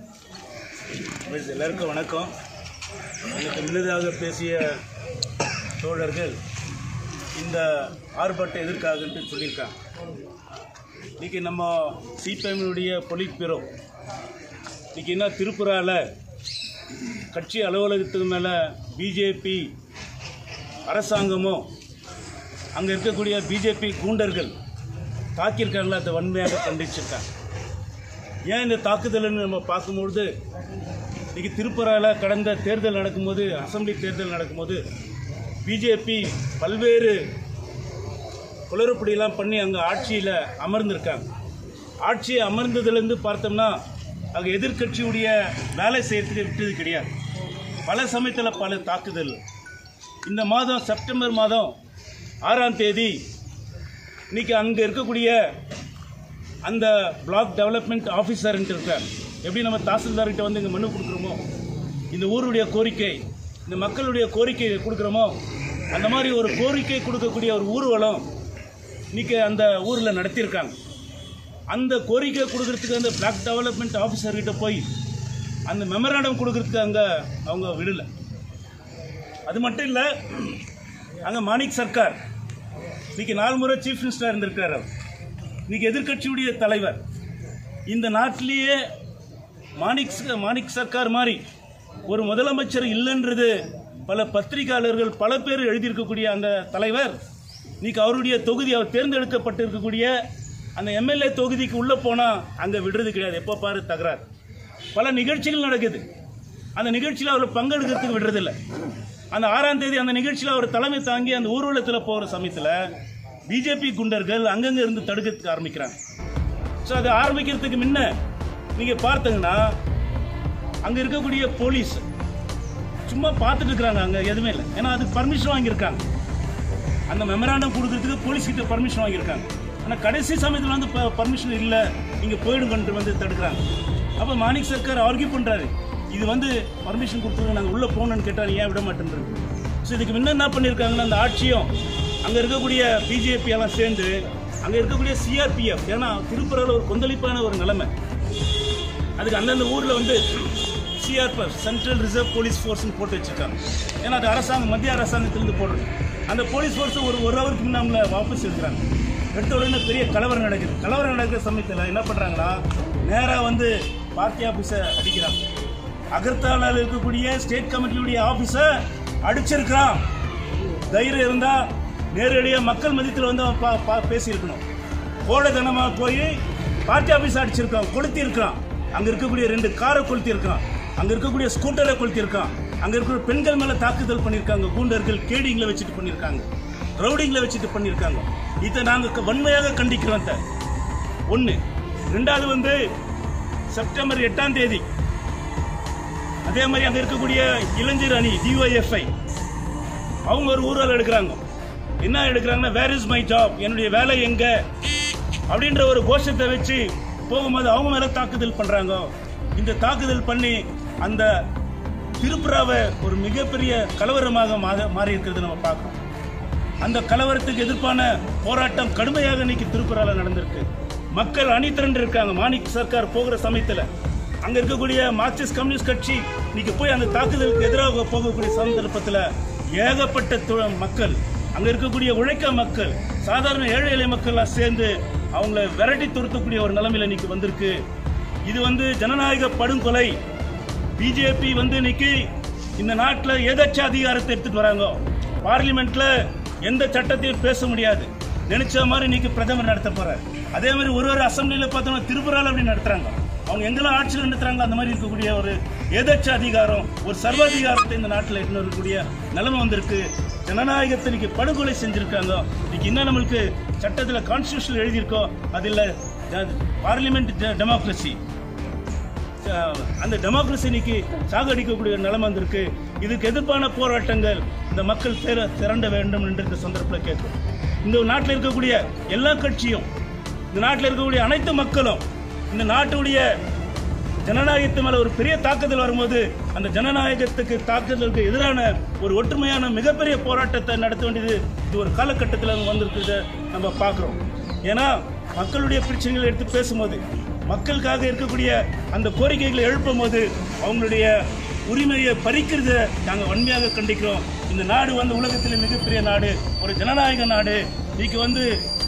மிஸ் எல்லாருக்கும் வணக்கம் எனக்கு முன்னதாக பேசிய தோழர்கள் இந்த ஆர்ப்பாட்டம் எதற்காகன்ட்டு சொல்லியிருக்காங்க இன்றைக்கி நம்ம சிபிஎம்னுடைய பொலிட் பியூரோ இன்றைக்கி என்ன திருப்புராவில் கட்சி அலுவலகத்துக்கு மேலே பிஜேபி அரசாங்கமும் அங்கே இருக்கக்கூடிய பிஜேபி கூண்டர்கள் தாக்கியிருக்காங்களா அதை வன்மையாக கண்டிச்சிருக்காங்க ஏன் இந்த தாக்குதல்னு நம்ம பார்க்கும்பொழுது இன்னைக்கு திருப்பராவில் கடந்த தேர்தல் நடக்கும்போது அசெம்பிளி தேர்தல் நடக்கும்போது பிஜேபி பல்வேறு குளறுபடியெல்லாம் பண்ணி அங்கே ஆட்சியில் அமர்ந்திருக்காங்க ஆட்சியை அமர்ந்ததுலேருந்து பார்த்தோம்னா அங்கே எதிர்க்கட்சியுடைய வேலை செய்யறதுக்கு விட்டது கிடையாது பல சமயத்தில் பல தாக்குதல் இந்த மாதம் செப்டம்பர் மாதம் ஆறாம் தேதி இன்னைக்கு அங்கே இருக்கக்கூடிய அந்த பிளாக் டெவலப்மெண்ட் ஆஃபீஸர்ன்ட்டு இருக்கார் எப்படி நம்ம தாசில்தார்கிட்ட வந்து இங்கே மனு கொடுக்குறோமோ இந்த ஊருடைய கோரிக்கை இந்த மக்களுடைய கோரிக்கை கொடுக்குறோமோ அந்த மாதிரி ஒரு கோரிக்கை கொடுக்கக்கூடிய ஒரு ஊர்வலம் இன்னைக்கு அந்த ஊரில் நடத்தியிருக்காங்க அந்த கோரிக்கை கொடுக்கறதுக்கு அந்த பிளாக் டெவலப்மெண்ட் ஆஃபீஸர்கிட்ட போய் அந்த மெமராண்டம் கொடுக்கறதுக்கு அங்கே அவங்க விடலை அது மட்டும் இல்லை அங்கே மாணிக் சர்க்கார் இன்னைக்கு நாலு முறை சீஃப் மினிஸ்டராக இருந்திருக்கார் அவர் இன்னைக்கு எதிர்க்கட்சியுடைய தலைவர் இந்த நாட்டிலேயே மாணிக் ச- மாணிக் சர்க்கார் மாதிரி ஒரு முதலமைச்சர் இல்லைன்றது பல பத்திரிகையாளர்கள் பல பேர் எழுதியிருக்கக்கூடிய அந்த தலைவர் இன்னைக்கு அவருடைய தொகுதி அவர் தேர்ந்தெடுக்கப்பட்டிருக்கக்கூடிய அந்த எம்எல்ஏ தொகுதிக்கு உள்ளே போனால் அங்கே விடுறது கிடையாது எப்போ பாரு தகராறு பல நிகழ்ச்சிகள் நடக்குது அந்த நிகழ்ச்சியில் அவர் பங்கெடுக்கிறதுக்கு விடுறதில்ல அந்த ஆறாம் தேதி அந்த நிகழ்ச்சியில் அவர் தலைமை தாங்கி அந்த ஊர்வலத்தில் போகிற சமயத்தில் பிஜேபி குண்டர்கள் அங்கங்கே இருந்து தடுக்கிறதுக்கு ஆரம்பிக்கிறாங்க ஸோ அது ஆரம்பிக்கிறதுக்கு முன்ன நீங்கள் பார்த்தீங்கன்னா அங்கே இருக்கக்கூடிய போலீஸ் சும்மா பார்த்துட்டு இருக்கிறாங்க அங்கே எதுவுமே இல்லை ஏன்னா அதுக்கு பர்மிஷன் வாங்கியிருக்காங்க அந்த மெமராண்டம் கொடுக்கறதுக்கு போலீஸ் கிட்ட பர்மிஷன் வாங்கியிருக்காங்க ஆனால் கடைசி சமயத்தில் வந்து பர்மிஷன் இல்லை நீங்கள் போயிடுங்கன்ட்டு வந்து தடுக்கிறாங்க அப்போ மாணிக் சர்க்கார் ஆர்கியூ பண்ணுறாரு இது வந்து பர்மிஷன் கொடுத்துருங்க நாங்கள் உள்ளே போகணும்னு கேட்டால் ஏன் விட மாட்டேன்றது ஸோ இதுக்கு முன்ன என்ன பண்ணியிருக்காங்கன்னா அந்த ஆட்சியும் அங்கே இருக்கக்கூடிய பிஜேபி எல்லாம் சேர்ந்து அங்கே இருக்கக்கூடிய சிஆர்பிஎஃப் ஏன்னா திருப்பூரில் ஒரு கொந்தளிப்பான ஒரு நிலைமை அதுக்கு அந்தந்த ஊரில் வந்து சிஆர்பிஎஃப் சென்ட்ரல் ரிசர்வ் போலீஸ் ஃபோர்ஸ்னு போட்டு வச்சிருக்காங்க ஏன்னா அது அரசாங்கம் மத்திய அரசாங்கத்திலிருந்து போடுறது அந்த போலீஸ் ஃபோர்ஸ் ஒரு ஒரு ஹவருக்கு முன்ன அவங்கள வாபஸ் எடுக்கிறாங்க எடுத்த உடனே பெரிய கலவரம் நடக்குது கலவரம் நடக்கிற சமயத்தில் என்ன பண்ணுறாங்கன்னா நேராக வந்து பார்ட்டி ஆஃபீஸை அடிக்கிறாங்க அகர்தாலாவில் இருக்கக்கூடிய ஸ்டேட் கமிட்டியுடைய ஆஃபீஸை அடிச்சிருக்கிறான் தைரியம் இருந்தா நேரடியாக மக்கள் மதியத்தில் வந்து அவன் பா- பா- பேசியிருக்கணும் கோடதனமாக போய் பார்ட்டி ஆஃபீஸ் அடிச்சிருக்கான் கொளுத்தி இருக்கான் அங்க இருக்கக்கூடிய ரெண்டு காரை கொளுத்தி இருக்கான் அங்க இருக்கக்கூடிய ஸ்கூட்டரை கொளுத்தி இருக்கான் அங்க இருக்கிற பெண்கள் மேல தாக்குதல் பண்ணியிருக்காங்க கூண்டர்கள் கேடிங்ல வச்சுட்டு பண்ணியிருக்காங்க ரவுடிங்ல வச்சுட்டு பண்ணியிருக்காங்க இதை நாங்க க- வன்மையாக கண்டிக்கிறோம் இதை. ஒண்ணு ரெண்டாவது வந்து செப்டம்பர் எட்டாம் தேதி அதே மாதிரி அங்க இருக்கக்கூடிய இளைஞர் அணி டிஒஎஃப்ஐ அவங்க ஒரு ஊர்வலம் எடுக்கிறாங்க என்ன எடுக்கிறாங்கன்னா வேர் இஸ் மை ஜாப் என்னுடைய வேலை எங்க அப்படின்ற ஒரு கோஷத்தை வச்சு போகும்போது அவங்க மேல தாக்குதல் பண்றாங்க இந்த தாக்குதல் பண்ணி அந்த திருப்புராவை ஒரு மிகப்பெரிய கலவரமாக மா- மாறி இருக்கிறது நம்ம பார்க்கிறோம் அந்த கலவரத்துக்கு எதிர்ப்பான போராட்டம் கடுமையாக இன்னைக்கு திருப்புரால நடந்திருக்கு மக்கள் அணி திரண்டு இருக்காங்க மாணிக் சர்க்கார் போகிற சமயத்துல அங்க இருக்கக்கூடிய மார்க்சிஸ்ட் கம்யூனிஸ்ட் கட்சி இன்னைக்கு போய் அந்த தாக்குதலுக்கு எதிராக போகக்கூடிய சந்தர்ப்பத்துல ஏகப்பட்ட து- மக்கள் அங்க இருக்கக்கூடிய உழைக்க மக்கள் சாதாரண ஏழை எளிய மக்கள்லாம் சேர்ந்து அவங்கள விரட்டி துரத்தக்கூடிய ஒரு நிலைமையில இன்னைக்கு வந்திருக்கு இது வந்து ஜனநாயக படுகொலை பிஜேபி வந்து இன்னைக்கு இந்த நாட்டில் ஏதாச்சும் அதிகாரத்தை எடுத்துட்டு வராங்க பார்லிமெண்ட்ல எந்த சட்டத்தையும் பேச முடியாது நினைச்ச மாதிரி இன்னைக்கு பிரதமர் நடத்த போறாரு அதே மாதிரி ஒரு ஒரு அசம்பிளியில பார்த்தோம்னா திருப்புறால அப்படி நடத்துறாங்க அவங்க எங்கெல்லாம் ஆட்சியில் நடத்துறாங்க அந்த மாதிரி இருக்கக்கூடிய ஒரு ஏதாச்சும் அதிகாரம் ஒரு சர்வாதிகாரத்தை இந்த நாட்டில் எடுத்துன்னு வரக்கூடிய நிலைமை வந்திருக்கு ஜனநாயகத்தை இன்னைக்கு படுகொலை செஞ்சிருக்காங்க இன்னைக்கு என்ன நம்மளுக்கு சட்டத்தில் கான்ஸ்டியூஷன் எழுதியிருக்கோ அது இல்லை பார்லிமெண்ட் டெமோக்ரஸி அஹ் அந்த டெமோக்ரஸி இன்னைக்கு சாகடிக்கக்கூடிய ஒரு நிலைமை வந்திருக்கு இதுக்கு எதிர்ப்பான போராட்டங்கள் இந்த மக்கள் திர திரண்ட வேண்டும் என்று இந்த சந்தர்ப்பத்தில் கேட்கும் இந்த நாட்டில் இருக்கக்கூடிய எல்லா கட்சியும் இந்த நாட்டில் இருக்கக்கூடிய அனைத்து மக்களும் இந்த நாட்டுடைய ஜனநாயகத்து மேல ஒரு பெரிய தாக்குதல் வரும்போது அந்த ஜனநாயகத்துக்கு தாக்குதலுக்கு எதிரான ஒரு ஒற்றுமையான மிகப்பெரிய போராட்டத்தை நடத்த வேண்டியது இது ஒரு காலகட்டத்தில் வந்திருக்கிறத நம்ம பார்க்குறோம் ஏன்னா மக்களுடைய பிரச்சனைகளை எடுத்து பேசும்போது மக்களுக்காக இருக்கக்கூடிய அந்த கோரிக்கைகளை எழுப்பும் போது அவங்களுடைய உரிமையை பறிக்கிறத நாங்கள் வன்மையாக கண்டிக்கிறோம் இந்த நாடு வந்து உலகத்தில் மிகப்பெரிய நாடு ஒரு ஜனநாயக நாடு இன்னைக்கு வந்து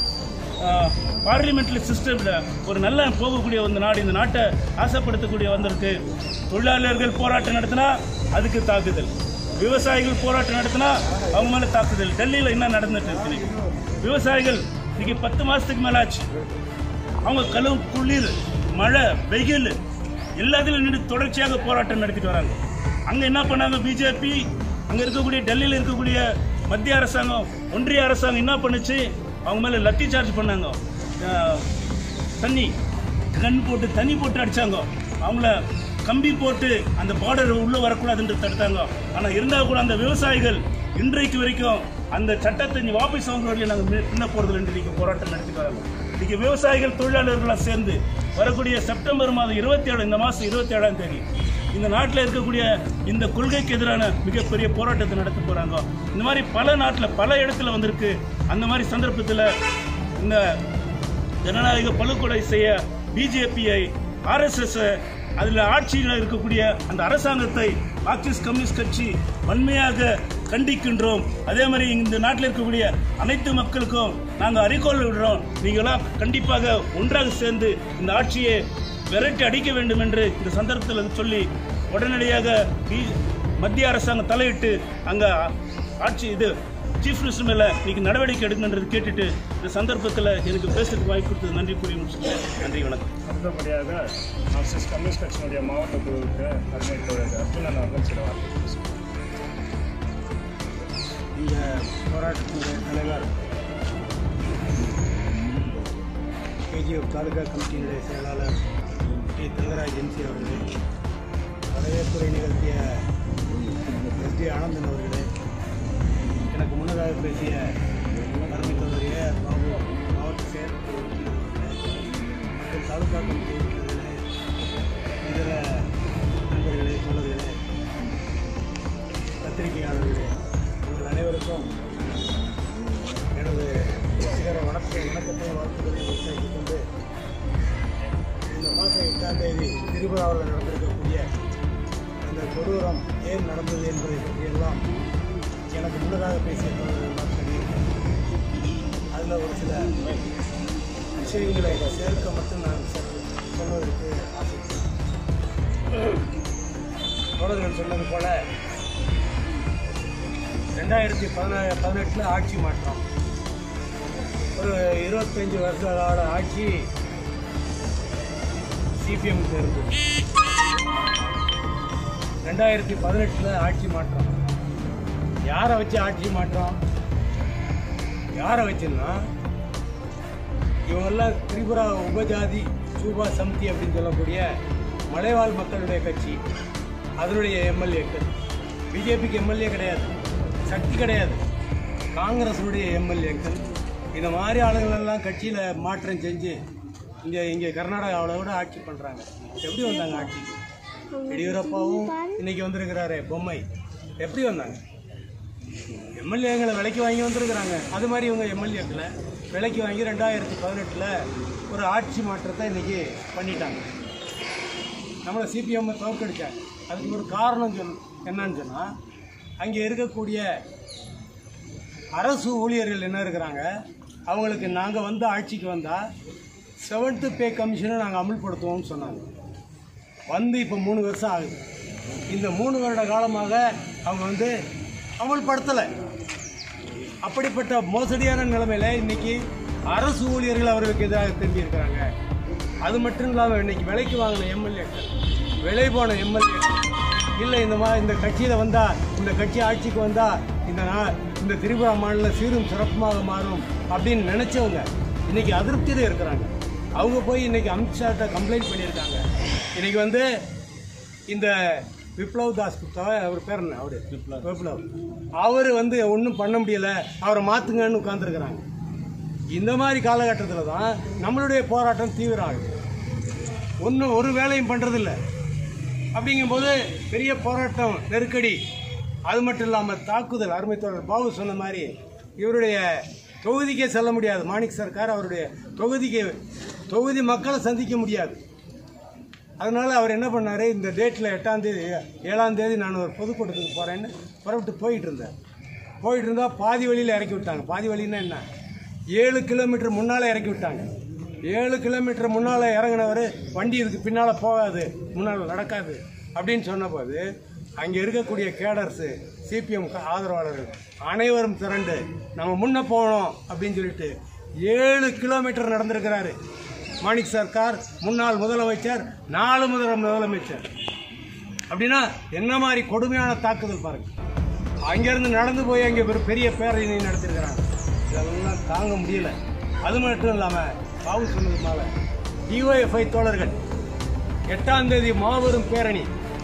பார்லிமெண்ட்ல சிஸ்டம்ல ஒரு நல்ல போகக்கூடிய ஒரு நாடு இந்த நாட்டை ஆசைப்படுத்தக்கூடிய வந்திருக்கு தொழிலாளர்கள் போராட்டம் நடத்தினா அதுக்கு தாக்குதல் விவசாயிகள் போராட்டம் நடத்தினா அவங்க மேல தாக்குதல் டெல்லியில என்ன நடந்துட்டு இருக்கு இன்னைக்கு? விவசாயிகள் இன்னைக்கு பத்து மாசத்துக்கு மேல ஆச்சு அவங்க கழுவு குளிர் மழை வெயில் எல்லாத்திலும் நின்று தொடர்ச்சியாக போராட்டம் நடத்திட்டு வராங்க அங்க என்ன பண்ணாங்க பிஜேபி அங்க இருக்கக்கூடிய டெல்லியில் இருக்கக்கூடிய மத்திய அரசாங்கம் ஒன்றிய அரசாங்கம் என்ன பண்ணுச்சு அவங்க மேல லத்தி சார்ஜ் பண்ணாங்க அஹ், தண்ணி கன் போட்டு தண்ணி போட்டு அடிச்சாங்க அவங்கள கம்பி போட்டு அந்த பார்டர் உள்ள வரக்கூடாதுன்னு தடுத்தாங்க ஆனா இருந்தா கூட அந்த விவசாயிகள் இன்றைக்கு வரைக்கும் அந்த சட்டத்தை நீ வாபஸ் வாங்க வழியை நாங்கள் பின்ன போறது இன்னைக்கு போராட்டம் நடத்திட்டு வராங்க இன்னைக்கு விவசாயிகள் தொழிலாளர்களாக சேர்ந்து வரக்கூடிய செப்டம்பர் மாதம் இருபத்தி ஏழு இந்த மாதம் இருபத்தி ஏழாம் தேதி இந்த நாட்டில் இருக்கக்கூடிய இந்த கொள்கைக்கு எதிரான மிகப்பெரிய போராட்டத்தை நடத்த போறாங்க இந்த மாதிரி பல நாட்டில் பல இடத்துல வந்திருக்கு அந்த மாதிரி சந்தர்ப்பத்தில் இந்த ஜனநாயக படுகொலை செய்ய பிஜேபியை ஆர்எஸ்எஸ் அதில் ஆட்சியில் இருக்கக்கூடிய அந்த அரசாங்கத்தை மார்க்சிஸ்ட் கம்யூனிஸ்ட் கட்சி வன்மையாக கண்டிக்கின்றோம் அதே மாதிரி இந்த நாட்டில் இருக்கக்கூடிய அனைத்து மக்களுக்கும் நாங்கள் அறிக்கோள் விடுறோம் நீங்களாம் கண்டிப்பாக ஒன்றாக சேர்ந்து இந்த ஆட்சியை விரட்டி அடிக்க வேண்டும் என்று இந்த சந்தர்ப்பத்தில் சொல்லி உடனடியாக பி- மத்திய அரசாங்கம் தலையிட்டு அங்க ஆட்சி இது சீஃப் மினிஸ்டர் மேல இன்னைக்கு நடவடிக்கை எடுக்கணுன்றது கேட்டுட்டு இந்த சந்தர்ப்பத்தில் எனக்கு பேசுறதுக்கு வாய்ப்பு கொடுத்தது நன்றி கூறி முடிச்சுக்கிறேன் நன்றி வணக்கம் அடுத்தபடியாக மார்க்சிஸ்ட் கம்யூனிஸ்ட் கட்சியினுடைய மாவட்ட குழுவுக்கு அருமை தோழர் அர்ஜுனன் அவர்கள் சில வார்த்தை பேசுவார். இந்த போராட்டத்தினுடைய தலைவர் கேஜிஎஃப் தாலுகா கமிட்டியினுடைய செயலாளர் டி தங்கராஜ் எம்சி அவர்களே வரவேற்புரை நிகழ்த்திய எஸ் டி ஆனந்தன் அவர்களே எனக்கு முன்னதாக பேசிய அருமை தோழரிய பாபு மாவட்ட செயற்குழு உறுப்பினர் அவர்களே மற்றும் தாலுகா கமிட்டி உறுப்பினர்களே இதர நண்பர்களே தோழர்களே பத்திரிகையாளர்களே உங்கள் அனைவருக்கும் எனது வெற்றிகர வணக்க வணக்கத்தை வாழ்த்துக்களை உற்சாகிக் கொண்டு இந்த மாதம் எட்டாம் தேதி திருவிழாவில் நடந்திருக்கக்கூடிய அந்த கொடூரம் ஏன் நடந்தது என்பதை பற்றியெல்லாம் எனக்கு முன்னதாக பேசிய தோழர்கள்லாம் சொல்லியிருக்கேன் அதில் ஒரு சில விஷயங்களை சேர்க்க மட்டும் நான் சற்று சொல்வதற்கு ஆசைப்படுறேன் தோழர்கள் சொன்னது போல ரெண்டாயிரத்தி பதினா பதினெட்டில் ஆட்சி மாற்றம் ஒரு இருபத்தஞ்சி வருஷ கால ஆட்சி சிபிஎம் இருந்தது ரெண்டாயிரத்தி பதினெட்டில் ஆட்சி மாற்றம் யாரை வச்சு ஆட்சி மாற்றம் யாரை வச்சுன்னா இவங்கெல்லாம் திரிபுரா உபஜாதி சூபா சமிதி அப்படின்னு சொல்லக்கூடிய மலைவாழ் மக்களுடைய கட்சி அதனுடைய எம்எல்ஏக்கள் பிஜேபிக்கு எம்எல்ஏ கிடையாது சக்தி கிடையாது காங்கிரஸுடைய எம்எல்ஏக்கள் இந்த மாதிரி ஆளுங்களெல்லாம் கட்சியில் மாற்றம் செஞ்சு இங்கே இங்கே கர்நாடகாவில் கூட ஆட்சி பண்ணுறாங்க எப்படி வந்தாங்க ஆட்சிக்கு எடியூரப்பாவும் இன்னைக்கு வந்திருக்கிறாரே பொம்மை எப்படி வந்தாங்க எம்எல்ஏங்களை விலைக்கு வாங்கி வந்திருக்கிறாங்க அது மாதிரி இவங்க எம்எல்ஏக்களை விலைக்கு வாங்கி ரெண்டாயிரத்தி பதினெட்டில் ஒரு ஆட்சி மாற்றத்தை இன்னைக்கு பண்ணிட்டாங்க நம்மளை சிபிஎம் தோற்கடிச்சாங்க அதுக்கு ஒரு காரணம் சொல் என்னன்னு சொன்னால் அங்கே இருக்கக்கூடிய அரசு ஊழியர்கள் என்ன இருக்கிறாங்க அவங்களுக்கு நாங்கள் வந்து ஆட்சிக்கு வந்தால் செவன்த்து பே கமிஷனை நாங்கள் அமல்படுத்துவோம்னு சொன்னாங்க வந்து இப்போ மூணு வருஷம் ஆகுது இந்த மூணு வருட காலமாக அவங்க வந்து அமல்படுத்தலை அப்படிப்பட்ட மோசடியான நிலைமையில இன்னைக்கு அரசு ஊழியர்கள் அவர்களுக்கு எதிராக திரும்பி இருக்கிறாங்க அது மட்டும் இல்லாமல் இன்னைக்கு விலைக்கு வாங்கின எம்எல்ஏக்கள் விலை போன எம்எல்ஏக்கள் இல்லை இந்த மாதிரி இந்த கட்சியில் வந்தால் இந்த கட்சி ஆட்சிக்கு வந்தால் இந்த நா இந்த திரிபுரா மாநிலம் சீரும் சிறப்புமாக மாறும் அப்படின்னு நினச்சவங்க இன்னைக்கு அதிருப்தியில் இருக்கிறாங்க அவங்க போய் இன்னைக்கு அமித்ஷாட்ட கம்ப்ளைண்ட் பண்ணியிருக்காங்க இன்னைக்கு வந்து இந்த விப்ளவ் தாஸ் குப்தா அவர் பேர் என்ன அவரு விப்ளவ் அவர் வந்து ஒன்றும் பண்ண முடியல அவரை மாற்றுங்கன்னு உட்காந்துருக்குறாங்க இந்த மாதிரி காலகட்டத்தில் தான் நம்மளுடைய போராட்டம் தீவிரம் ஆகுது ஒன்றும் ஒரு வேலையும் பண்ணுறதில்ல அப்படிங்கும்போது பெரிய போராட்டம் நெருக்கடி அது மட்டும் இல்லாமல் தாக்குதல் அருமை தோழர் பாபு சொன்ன மாதிரி இவருடைய தொகுதிக்கே செல்ல முடியாது மாணிக் சர்க்கார் அவருடைய தொகுதிக்கு தொகுதி மக்களை சந்திக்க முடியாது அதனால அவர் என்ன பண்ணாரு இந்த டேட்டில் எட்டாம் தேதி ஏழாம் தேதி நான் ஒரு பொதுக்கூட்டத்துக்கு போகிறேன்னு புறப்பட்டு போயிட்டு இருந்தேன் போயிட்டு இருந்தா பாதி வழியில் இறக்கி விட்டாங்க பாதி வழின்னா என்ன ஏழு கிலோமீட்டர் முன்னால் இறக்கி விட்டாங்க ஏழு கிலோமீட்டர் முன்னால் இறங்கினவர் வண்டி இதுக்கு பின்னால் போகாது முன்னால் நடக்காது அப்படின்னு சொன்னபோது அங்கே இருக்கக்கூடிய கேடர்ஸு சிபிஎம் ஆதரவாளர்கள் அனைவரும் திரண்டு நம்ம முன்ன போகணும் அப்படின்னு சொல்லிட்டு ஏழு கிலோமீட்டர் நடந்திருக்கிறாரு மாணிக் சர்க்கார் முன்னாள் முதலமைச்சர் நாலு முதல் முதலமைச்சர் அப்படின்னா என்ன மாதிரி கொடுமையான தாக்குதல் பாருங்க அங்கேருந்து நடந்து போய் அங்கே ஒரு பெரிய பேரணி நடத்திருக்கிறாங்க இதெல்லாம் தாங்க முடியல அது மட்டும் இல்லாமல் பாவு சொன்னதுனால டிஒஎஃப்ஐ தோழர்கள் எட்டாம் தேதி மாபெரும் பேரணி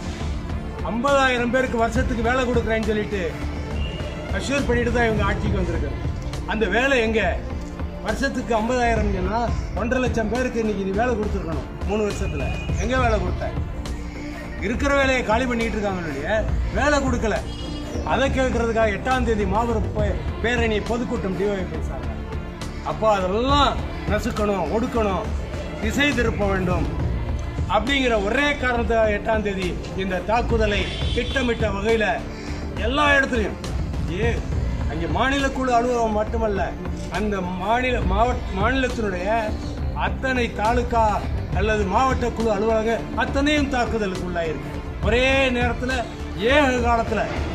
ஐம்பதாயிரம் பேருக்கு வருஷத்துக்கு வேலை கொடுக்குறேன்னு சொல்லிட்டு அஷ்யூர் பண்ணிட்டு தான் இவங்க ஆட்சிக்கு வந்திருக்காங்க அந்த வேலை எங்க வருஷத்துக்கு ஐம்பதாயிரம் சொன்னா ஒன்றரை லட்சம் பேருக்கு இன்னைக்கு நீ வேலை கொடுத்துருக்கணும் மூணு வருஷத்துல எங்க வேலை கொடுத்த இருக்கிற வேலையை காலி பண்ணிட்டு இருக்காங்க ஒழிய வேலை கொடுக்கல அதை கேட்கறதுக்காக எட்டாம் தேதி மாபெரும் பே- பேரணி பொதுக்கூட்டம் டிஓஐ பேசுறாங்க அப்போ அதெல்லாம் நசுக்கணும் ஒடுக்கணும் திசை திருப்ப வேண்டும் அப்படிங்கிற ஒரே காரணத்துக்காக எட்டாம் தேதி இந்த தாக்குதலை திட்டமிட்ட வகையில் எல்லா இடத்துலையும் ஏ அங்கே மாநில குழு அலுவலகம் மட்டுமல்ல அந்த மாநில மாவட்ட மாநிலத்தினுடைய அத்தனை தாலுகா அல்லது மாவட்ட குழு அலுவலக அத்தனையும் தாக்குதலுக்கு உள்ளாயிருக்கு ஒரே நேரத்தில் ஏக காலத்தில்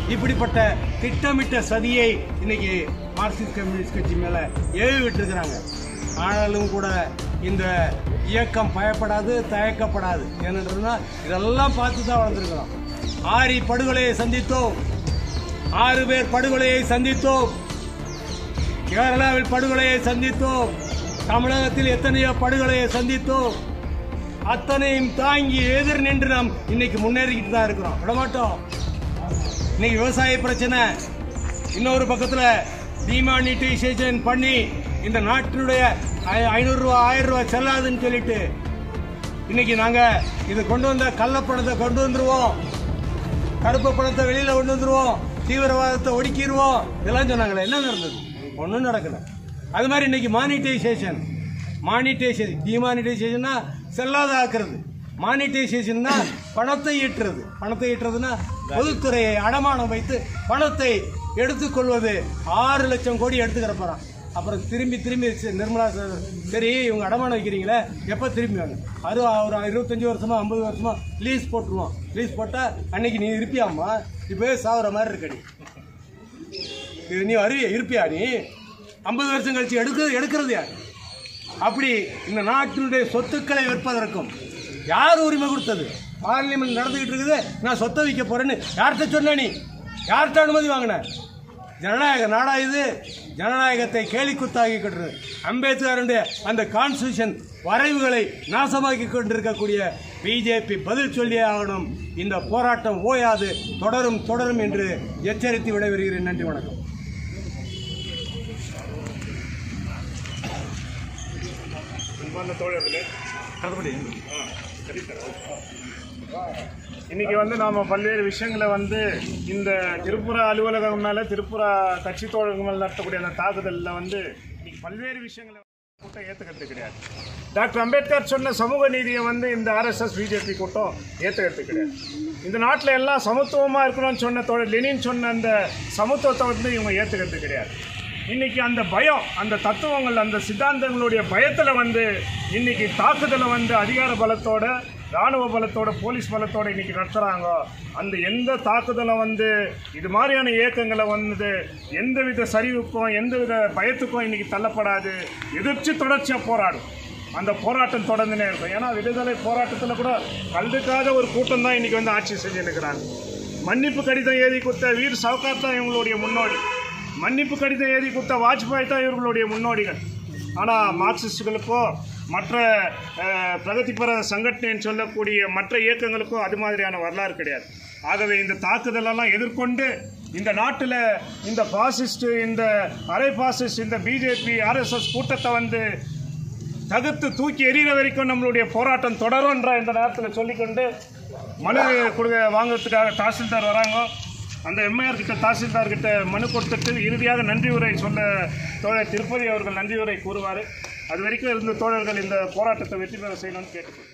இப்படிப்பட்ட திட்டமிட்ட சதியை இன்னைக்கு மார்க்சிஸ்ட் கம்யூனிஸ்ட் கட்சி மேல ஏவி விட்டுருக்கிறாங்க ஆனாலும் கூட இந்த இயக்கம் பயப்படாது தயக்கப்படாது ஏனென்றா இதெல்லாம் பார்த்து தான் வளர்ந்துருக்கிறோம் ஆரி படுகொலையை சந்தித்தோம் ஆறு பேர் படுகொலையை சந்தித்தோம் கேரளாவில் படுகொலையை சந்தித்தோம் தமிழகத்தில் எத்தனையோ படுகொலையை சந்தித்தோம் அத்தனையும் தாங்கி எதிர் நின்று நாம் இன்னைக்கு முன்னேறிக்கிட்டு தான் இருக்கிறோம் விடமாட்டோம் இன்னைக்கு விவசாய பிரச்சனை இன்னொரு பக்கத்துல டிமானிட்டைசேஷன் பண்ணி இந்த நாட்டினுடைய ஐ- ஐநூறு ரூபா ஆயிரம் ரூபாய் செல்லாதுன்னு சொல்லிட்டு இன்னைக்கு நாங்க இது கொண்டு வந்த கள்ளப்பணத்தை கொண்டு வந்துருவோம் கருப்பு பணத்தை வெளியில கொண்டு வந்துருவோம் தீவிரவாதத்தை ஒடுக்கிடுவோம் இதெல்லாம் சொன்னாங்களே என்ன நடந்தது ஒன்றும் நடக்கல அது மாதிரி இன்னைக்கு மானிட்டைசேஷன் மானிட்டைசேஷன் டிமானிட்டைசேஷன்னா செல்லாத ஆக்குறது மானிட்டைசேஷன்னா பணத்தை ஈட்டுறது பணத்தை ஈட்டுறதுன்னா பொதுத்துறையை அடமானம் வைத்து பணத்தை எடுத்துக்கொள்வது ஆறு லட்சம் கோடி எடுத்துக்கிற போறான் அப்புறம் திரும்பி திரும்பி சி- நிர்மலா சீதாராமன், சரி இவங்க அடமானம் வைக்கிறீங்களே எப்போ திரும்பி வாங்க அது ஒரு இருபத்தஞ்சு வருஷமா ஐம்பது வருஷமா லீஸ் போட்டுருவோம் லீஸ் போட்டா அன்னைக்கு நீ இருப்பியாம்மா இப்பவே சாகுற மாதிரி இருக்கடி இது நீ அறிய இருப்பியா நீ ஐம்பது வருஷம் கழிச்சு எடுக்கிறது எடுக்கிறது யார் அப்படி இந்த நாட்டினுடைய சொத்துக்களை விற்பதற்கும் யார் உரிமை கொடுத்தது பார்லிமெண்ட் நடந்துகிட்டு இருக்குது நான் சொத்தை விற்க போறேன்னு யார்கிட்ட சொன்ன நீ யார்கிட்ட அனுமதி வாங்கின ஜனநாயக நாடா இது ஜனநாயகத்தை கேலிக்குத்தாக்கி கொண்டிரு அம்பேத்கருடைய அந்த கான்ஸ்டியூஷன் வரைவுகளை நாசமாக்கி கொண்டிருக்கக்கூடிய பிஜேபி பதில் சொல்லியே ஆகணும் இந்த போராட்டம் ஓயாது தொடரும் தொடரும் என்று எச்சரித்து விடைபெறுகிறேன் நன்றி வணக்கம் அன்பார்ந்த தோழர்களே ஆ, சரி சார். இன்னைக்கு வந்து நாம பல்வேறு விஷயங்களை வந்து இந்த திருப்புரா அலுவலகம் மேல திருப்புரா கட்சி தோழர்கள் மேல நடத்தக்கூடிய அந்த தாக்குதல்ல வந்து இன்னைக்கு பல்வேறு விஷயங்களை கூட்டம் ஏத்துக்கிறது கிடையாது டாக்டர் அம்பேத்கர் சொன்ன சமூக நீதியை வந்து இந்த ஆர்எஸ்எஸ் பிஜேபி கூட்டம் ஏத்துக்கிறது கிடையாது இந்த நாட்டில் எல்லாம் சமத்துவமா இருக்கணும்னு சொன்ன தோழர் லெனின் சொன்ன அந்த சமத்துவத்தை வந்து இவங்க ஏத்துக்கிறது கிடையாது இன்னைக்கு அந்த பயம் அந்த தத்துவங்கள் அந்த சித்தாந்தங்களுடைய பயத்துல வந்து இன்னைக்கு தாக்குதலை வந்து அதிகார பலத்தோட ராணுவ பலத்தோட போலீஸ் பலத்தோட இன்னைக்கு நடத்துறாங்க அந்த எந்த தாக்குதலை வந்து இது மாதிரியான இயக்கங்களை வந்து எந்தவித சரிவுக்கும் எந்தவித பயத்துக்கும் இன்னைக்கு தள்ளப்படாது எதிர்த்து தொடர்ச்சியாக போராடும் அந்த போராட்டம் தொடர்ந்துனே இருக்கும் ஏன்னா விடுதலை போராட்டத்தில் கூட கண்டுக்காத ஒரு கூட்டம் தான் இன்னைக்கு வந்து ஆட்சி செஞ்சுருக்கிறாங்க மன்னிப்பு கடிதம் எழுதி கொடுத்த வீர் சவுகார் தான் இவங்களுடைய முன்னோடி மன்னிப்பு கடிதம் எழுதி கொடுத்த வாஜ்பாய் தான் இவர்களுடைய முன்னோடிகள் ஆனால் மார்க்சிஸ்டுகளுக்கோ மற்ற அஹ், பிரகதிபர சங்கடனைன்னு சொல்லக்கூடிய மற்ற இயக்கங்களுக்கோ அது மாதிரியான வரலாறு கிடையாது ஆகவே இந்த தாக்குதலெல்லாம் எதிர்கொண்டு இந்த நாட்டில் இந்த பாசிஸ்ட் இந்த அரை பாசிஸ்ட் இந்த பிஜேபி ஆர்எஸ்எஸ் கூட்டத்தை வந்து தகுத்து தூக்கி எறிகிற வரைக்கும் நம்மளுடைய போராட்டம் தொடரும்ன்ற இந்த நேரத்தில் சொல்லிக்கொண்டு மனு கொடுக்க வாங்குறதுக்காக தாசில்தார் வராங்க அந்த எம்ஐஆர் கிட்ட தாசில்தார் கிட்ட மனு கொடுத்துட்டு இறுதியாக நன்றி உரை சொல்ல தோழர் திருப்பதி அவர்கள் நன்றி உரை கூறுவார் அது வரைக்கும் இருந்த தோழர்கள் இந்த போராட்டத்தை வெற்றி பெற செய்யணும்னு ಕೇಳ್ಕೊಳ್ತೀನಿ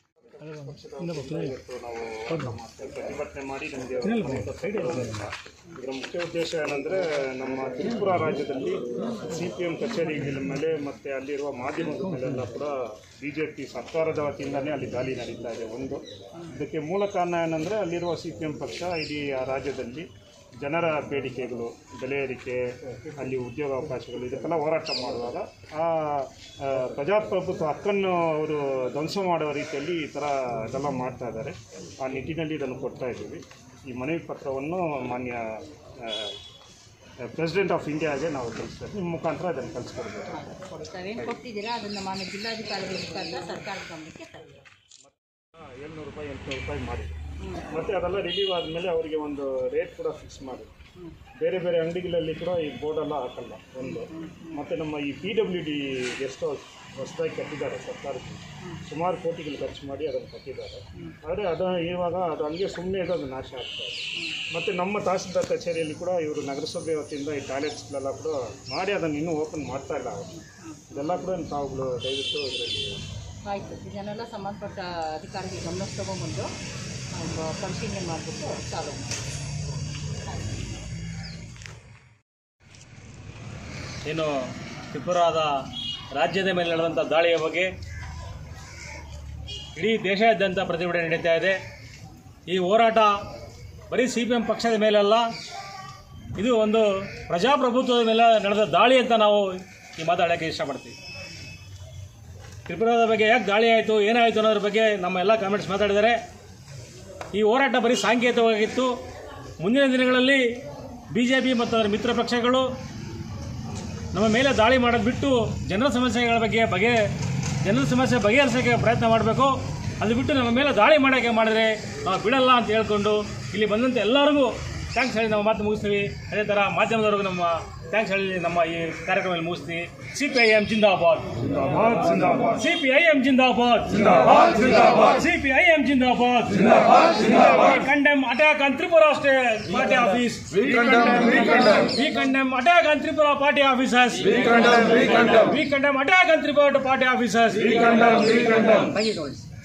ಪ್ರತಿಭಟನೆ ಮಾಡಿ ನಮಗೆ ಇದರ ಮುಖ್ಯ ಉದ್ದೇಶ ಏನಂದರೆ ನಮ್ಮ ತ್ರಿಪುರಾ ರಾಜ್ಯದಲ್ಲಿ ಸಿ ಪಿ ಎಮ್ ಕಚೇರಿಗಳ ಮೇಲೆ ಮತ್ತು ಅಲ್ಲಿರುವ ಮಾಧ್ಯಮದ ಮೇಲೆಲ್ಲ ಕೂಡ ಬಿ ಜೆ ಪಿ ಸರ್ಕಾರದ ವತಿಯಿಂದಲೇ ಅಲ್ಲಿ ದಾಳಿ ನಡೀತಾ ಇದೆ ಒಂದು ಇದಕ್ಕೆ ಮೂಲ ಕಾರಣ ಏನಂದರೆ ಅಲ್ಲಿರುವ ಸಿ ಪಿ ಎಮ್ ಪಕ್ಷ ಇಡೀ ಆ ರಾಜ್ಯದಲ್ಲಿ ಜನರ ಬೇಡಿಕೆಗಳು ಬೆಲೆ ಏರಿಕೆ ಅಲ್ಲಿ ಉದ್ಯೋಗಾವಕಾಶಗಳು ಇದಕ್ಕೆಲ್ಲ ಹೋರಾಟ ಮಾಡುವಾಗ ಆ ಆ, ಪ್ರಜಾಪ್ರಭುತ್ವ ಹಕ್ಕನ್ನು ಅವರು ಧ್ವಂಸ ಮಾಡುವ ರೀತಿಯಲ್ಲಿ ಈ ಥರ ಇದೆಲ್ಲ ಮಾಡ್ತಾ ಇದ್ದಾರೆ ಆ ನಿಟ್ಟಿನಲ್ಲಿ ಇದನ್ನು ಕೊಡ್ತಾ ಇದ್ದೀವಿ ಈ ಮನವಿ ಪತ್ರವನ್ನು ಮಾನ್ಯ ಪ್ರೆಸಿಡೆಂಟ್ ಆಫ್ ಇಂಡಿಯಾಗೆ ನಾವು ಕಳಿಸ್ತಾರೆ ನಿಮ್ಮ ಮುಖಾಂತರ ಅದನ್ನು ಕಳಿಸ್ಕೊಡ್ಬೇಕು ತಾವೇನು ಕೊಟ್ಟಿದ್ದೀರಾ ಅದನ್ನು ಮಾನ್ಯ ಜಿಲ್ಲಾಧಿಕಾರಿಗಳ ಮುಖಾಂತರ ಸರ್ಕಾರದ ಗಮನಕ್ಕೆ ತರಬೇಕು ಏಳ್ನೂರು ರೂಪಾಯಿ ಎಂಟುನೂರು ರೂಪಾಯಿ ಮಾಡಿ ಮತ್ತು ಅದೆಲ್ಲ ರಿಲೀವ್ ಆದಮೇಲೆ ಅವರಿಗೆ ಒಂದು ರೇಟ್ ಕೂಡ ಫಿಕ್ಸ್ ಮಾಡಿ ಬೇರೆ ಬೇರೆ ಅಂಗಡಿಗಳಲ್ಲಿ ಕೂಡ ಈ ಬೋರ್ಡೆಲ್ಲ ಹಾಕಲ್ಲ ಒಂದು ಮತ್ತು ನಮ್ಮ ಈ P W D guest house ಹೊಸದಾಗಿ ಕಟ್ಟಿದ್ದಾರೆ ಸರ್ಕಾರಕ್ಕೆ ಸುಮಾರು ಕೋಟಿಗಳು ಖರ್ಚು ಮಾಡಿ ಅದನ್ನು ಕಟ್ಟಿದ್ದಾರೆ ಆದರೆ ಅದು ಇವಾಗ ಅದು ಹಂಗೆ ಸುಮ್ಮನೆ ಇದೆ ಅದು ನಾಶ ಆಗ್ತಾ ಇದೆ ಮತ್ತು ನಮ್ಮ ತಹಸೀಲ್ದಾರ್ ಕಚೇರಿಯಲ್ಲಿ ಕೂಡ ಇವರು ನಗರಸಭೆ ವತಿಯಿಂದ ಈ ಟಾಯ್ಲೆಟ್ಸ್ಗಳೆಲ್ಲ ಕೂಡ ಮಾಡಿ ಅದನ್ನು ಇನ್ನೂ ಓಪನ್ ಮಾಡ್ತಾ ಇಲ್ಲ ಅವರು ಇದೆಲ್ಲ ಕೂಡ ತಾವುಗಳು ದಯವಿಟ್ಟು ಇದರಲ್ಲಿ ಆಯಿತು ಇದನ್ನೆಲ್ಲ ಸಂಬಂಧಪಟ್ಟ ಅಧಿಕಾರಿಗೆ ಗಮನಕ್ಕೆ ತಗೊಂಬಂದು ನಾವು ಪರಿಶೀಲನೆ ಮಾಡಿಬಿಟ್ಟು ಚಾಲು ಮಾಡಿ ಏನು ತ್ರಿಪುರಾದ ರಾಜ್ಯದ ಮೇಲೆ ನಡೆದಂಥ ದಾಳಿಯ ಬಗ್ಗೆ ಇಡೀ ದೇಶಾದ್ಯಂತ ಪ್ರತಿಭಟನೆ ನಡೀತಾ ಇದೆ ಈ ಹೋರಾಟ ಬರೀ ಸಿ ಪಿ ಎಂ ಪಕ್ಷದ ಮೇಲಲ್ಲ ಇದು ಒಂದು ಪ್ರಜಾಪ್ರಭುತ್ವದ ಮೇಲೆ ನಡೆದ ದಾಳಿ ಅಂತ ನಾವು ಈ ಮಾತಾಡೋಕ್ಕೆ ಇಷ್ಟಪಡ್ತೀವಿ ತ್ರಿಪುರಾದ ಬಗ್ಗೆ ಯಾಕೆ ದಾಳಿ ಆಯಿತು ಏನಾಯಿತು ಅನ್ನೋದ್ರ ಬಗ್ಗೆ ನಮ್ಮ ಎಲ್ಲ ಕಾಮೆಂಟ್ಸ್ ಮಾತಾಡಿದ್ದಾರೆ ಈ ಹೋರಾಟ ಬರೀ ಸಾಂಕೇತಿಕವಾಗಿತ್ತು ಮುಂದಿನ ದಿನಗಳಲ್ಲಿ ಬಿ ಜೆ ಪಿ ಮತ್ತು ಅದರ ಮಿತ್ರ ಪಕ್ಷಗಳು ನಮ್ಮ ಮೇಲೆ ದಾಳಿ ಮಾಡೋದು ಬಿಟ್ಟು ಜನರ ಸಮಸ್ಯೆಗಳ ಬಗ್ಗೆ ಬಗೆ ಜನರ ಸಮಸ್ಯೆ ಬಗೆಹರಿಸೋಕ್ಕೆ ಪ್ರಯತ್ನ ಮಾಡಬೇಕು ಅದು ಬಿಟ್ಟು ನಮ್ಮ ಮೇಲೆ ದಾಳಿ ಮಾಡೋಕ್ಕೆ ಮಾಡಿದ್ರೆ ನಾವು ಬಿಡಲ್ಲ ಅಂತ ಹೇಳ್ಕೊಂಡು ಇಲ್ಲಿ ಬಂದಂಥ ಎಲ್ಲರಿಗೂ ಥ್ಯಾಂಕ್ಸ್ ಹೇಳಿ ನಾವು ಮಾತು ಮುಗಿಸ್ತೀವಿ ಅದೇ ಥರ ಮಾಧ್ಯಮದವ್ರಿಗೂ ನಮ್ಮ ಥ್ಯಾಂಕ್ಸ್ ಹೇಳಿ ನಮ್ಮ ಈ ಕಾರ್ಯಕ್ರಮದಲ್ಲಿ ಮುಗಿಸ್ತೀವಿ ಸಿ ಪಿ ಐ ಎಂ ಜಿಂದಾಬಾದ್ ಸಿ ಪಿ ಐ ಎಂ ಜಿಂದಾಬಾದ್ ಸಿ ಪಿ ಐ ಎಂ ಜಿಂದಾಬಾದ್ condemn attack on Tripura state party office We condemn attack on Tripura party officers. We condemn, we condemn. We condemn attack on Tripura party officers. We condemn, we condemn. Thank you, guys.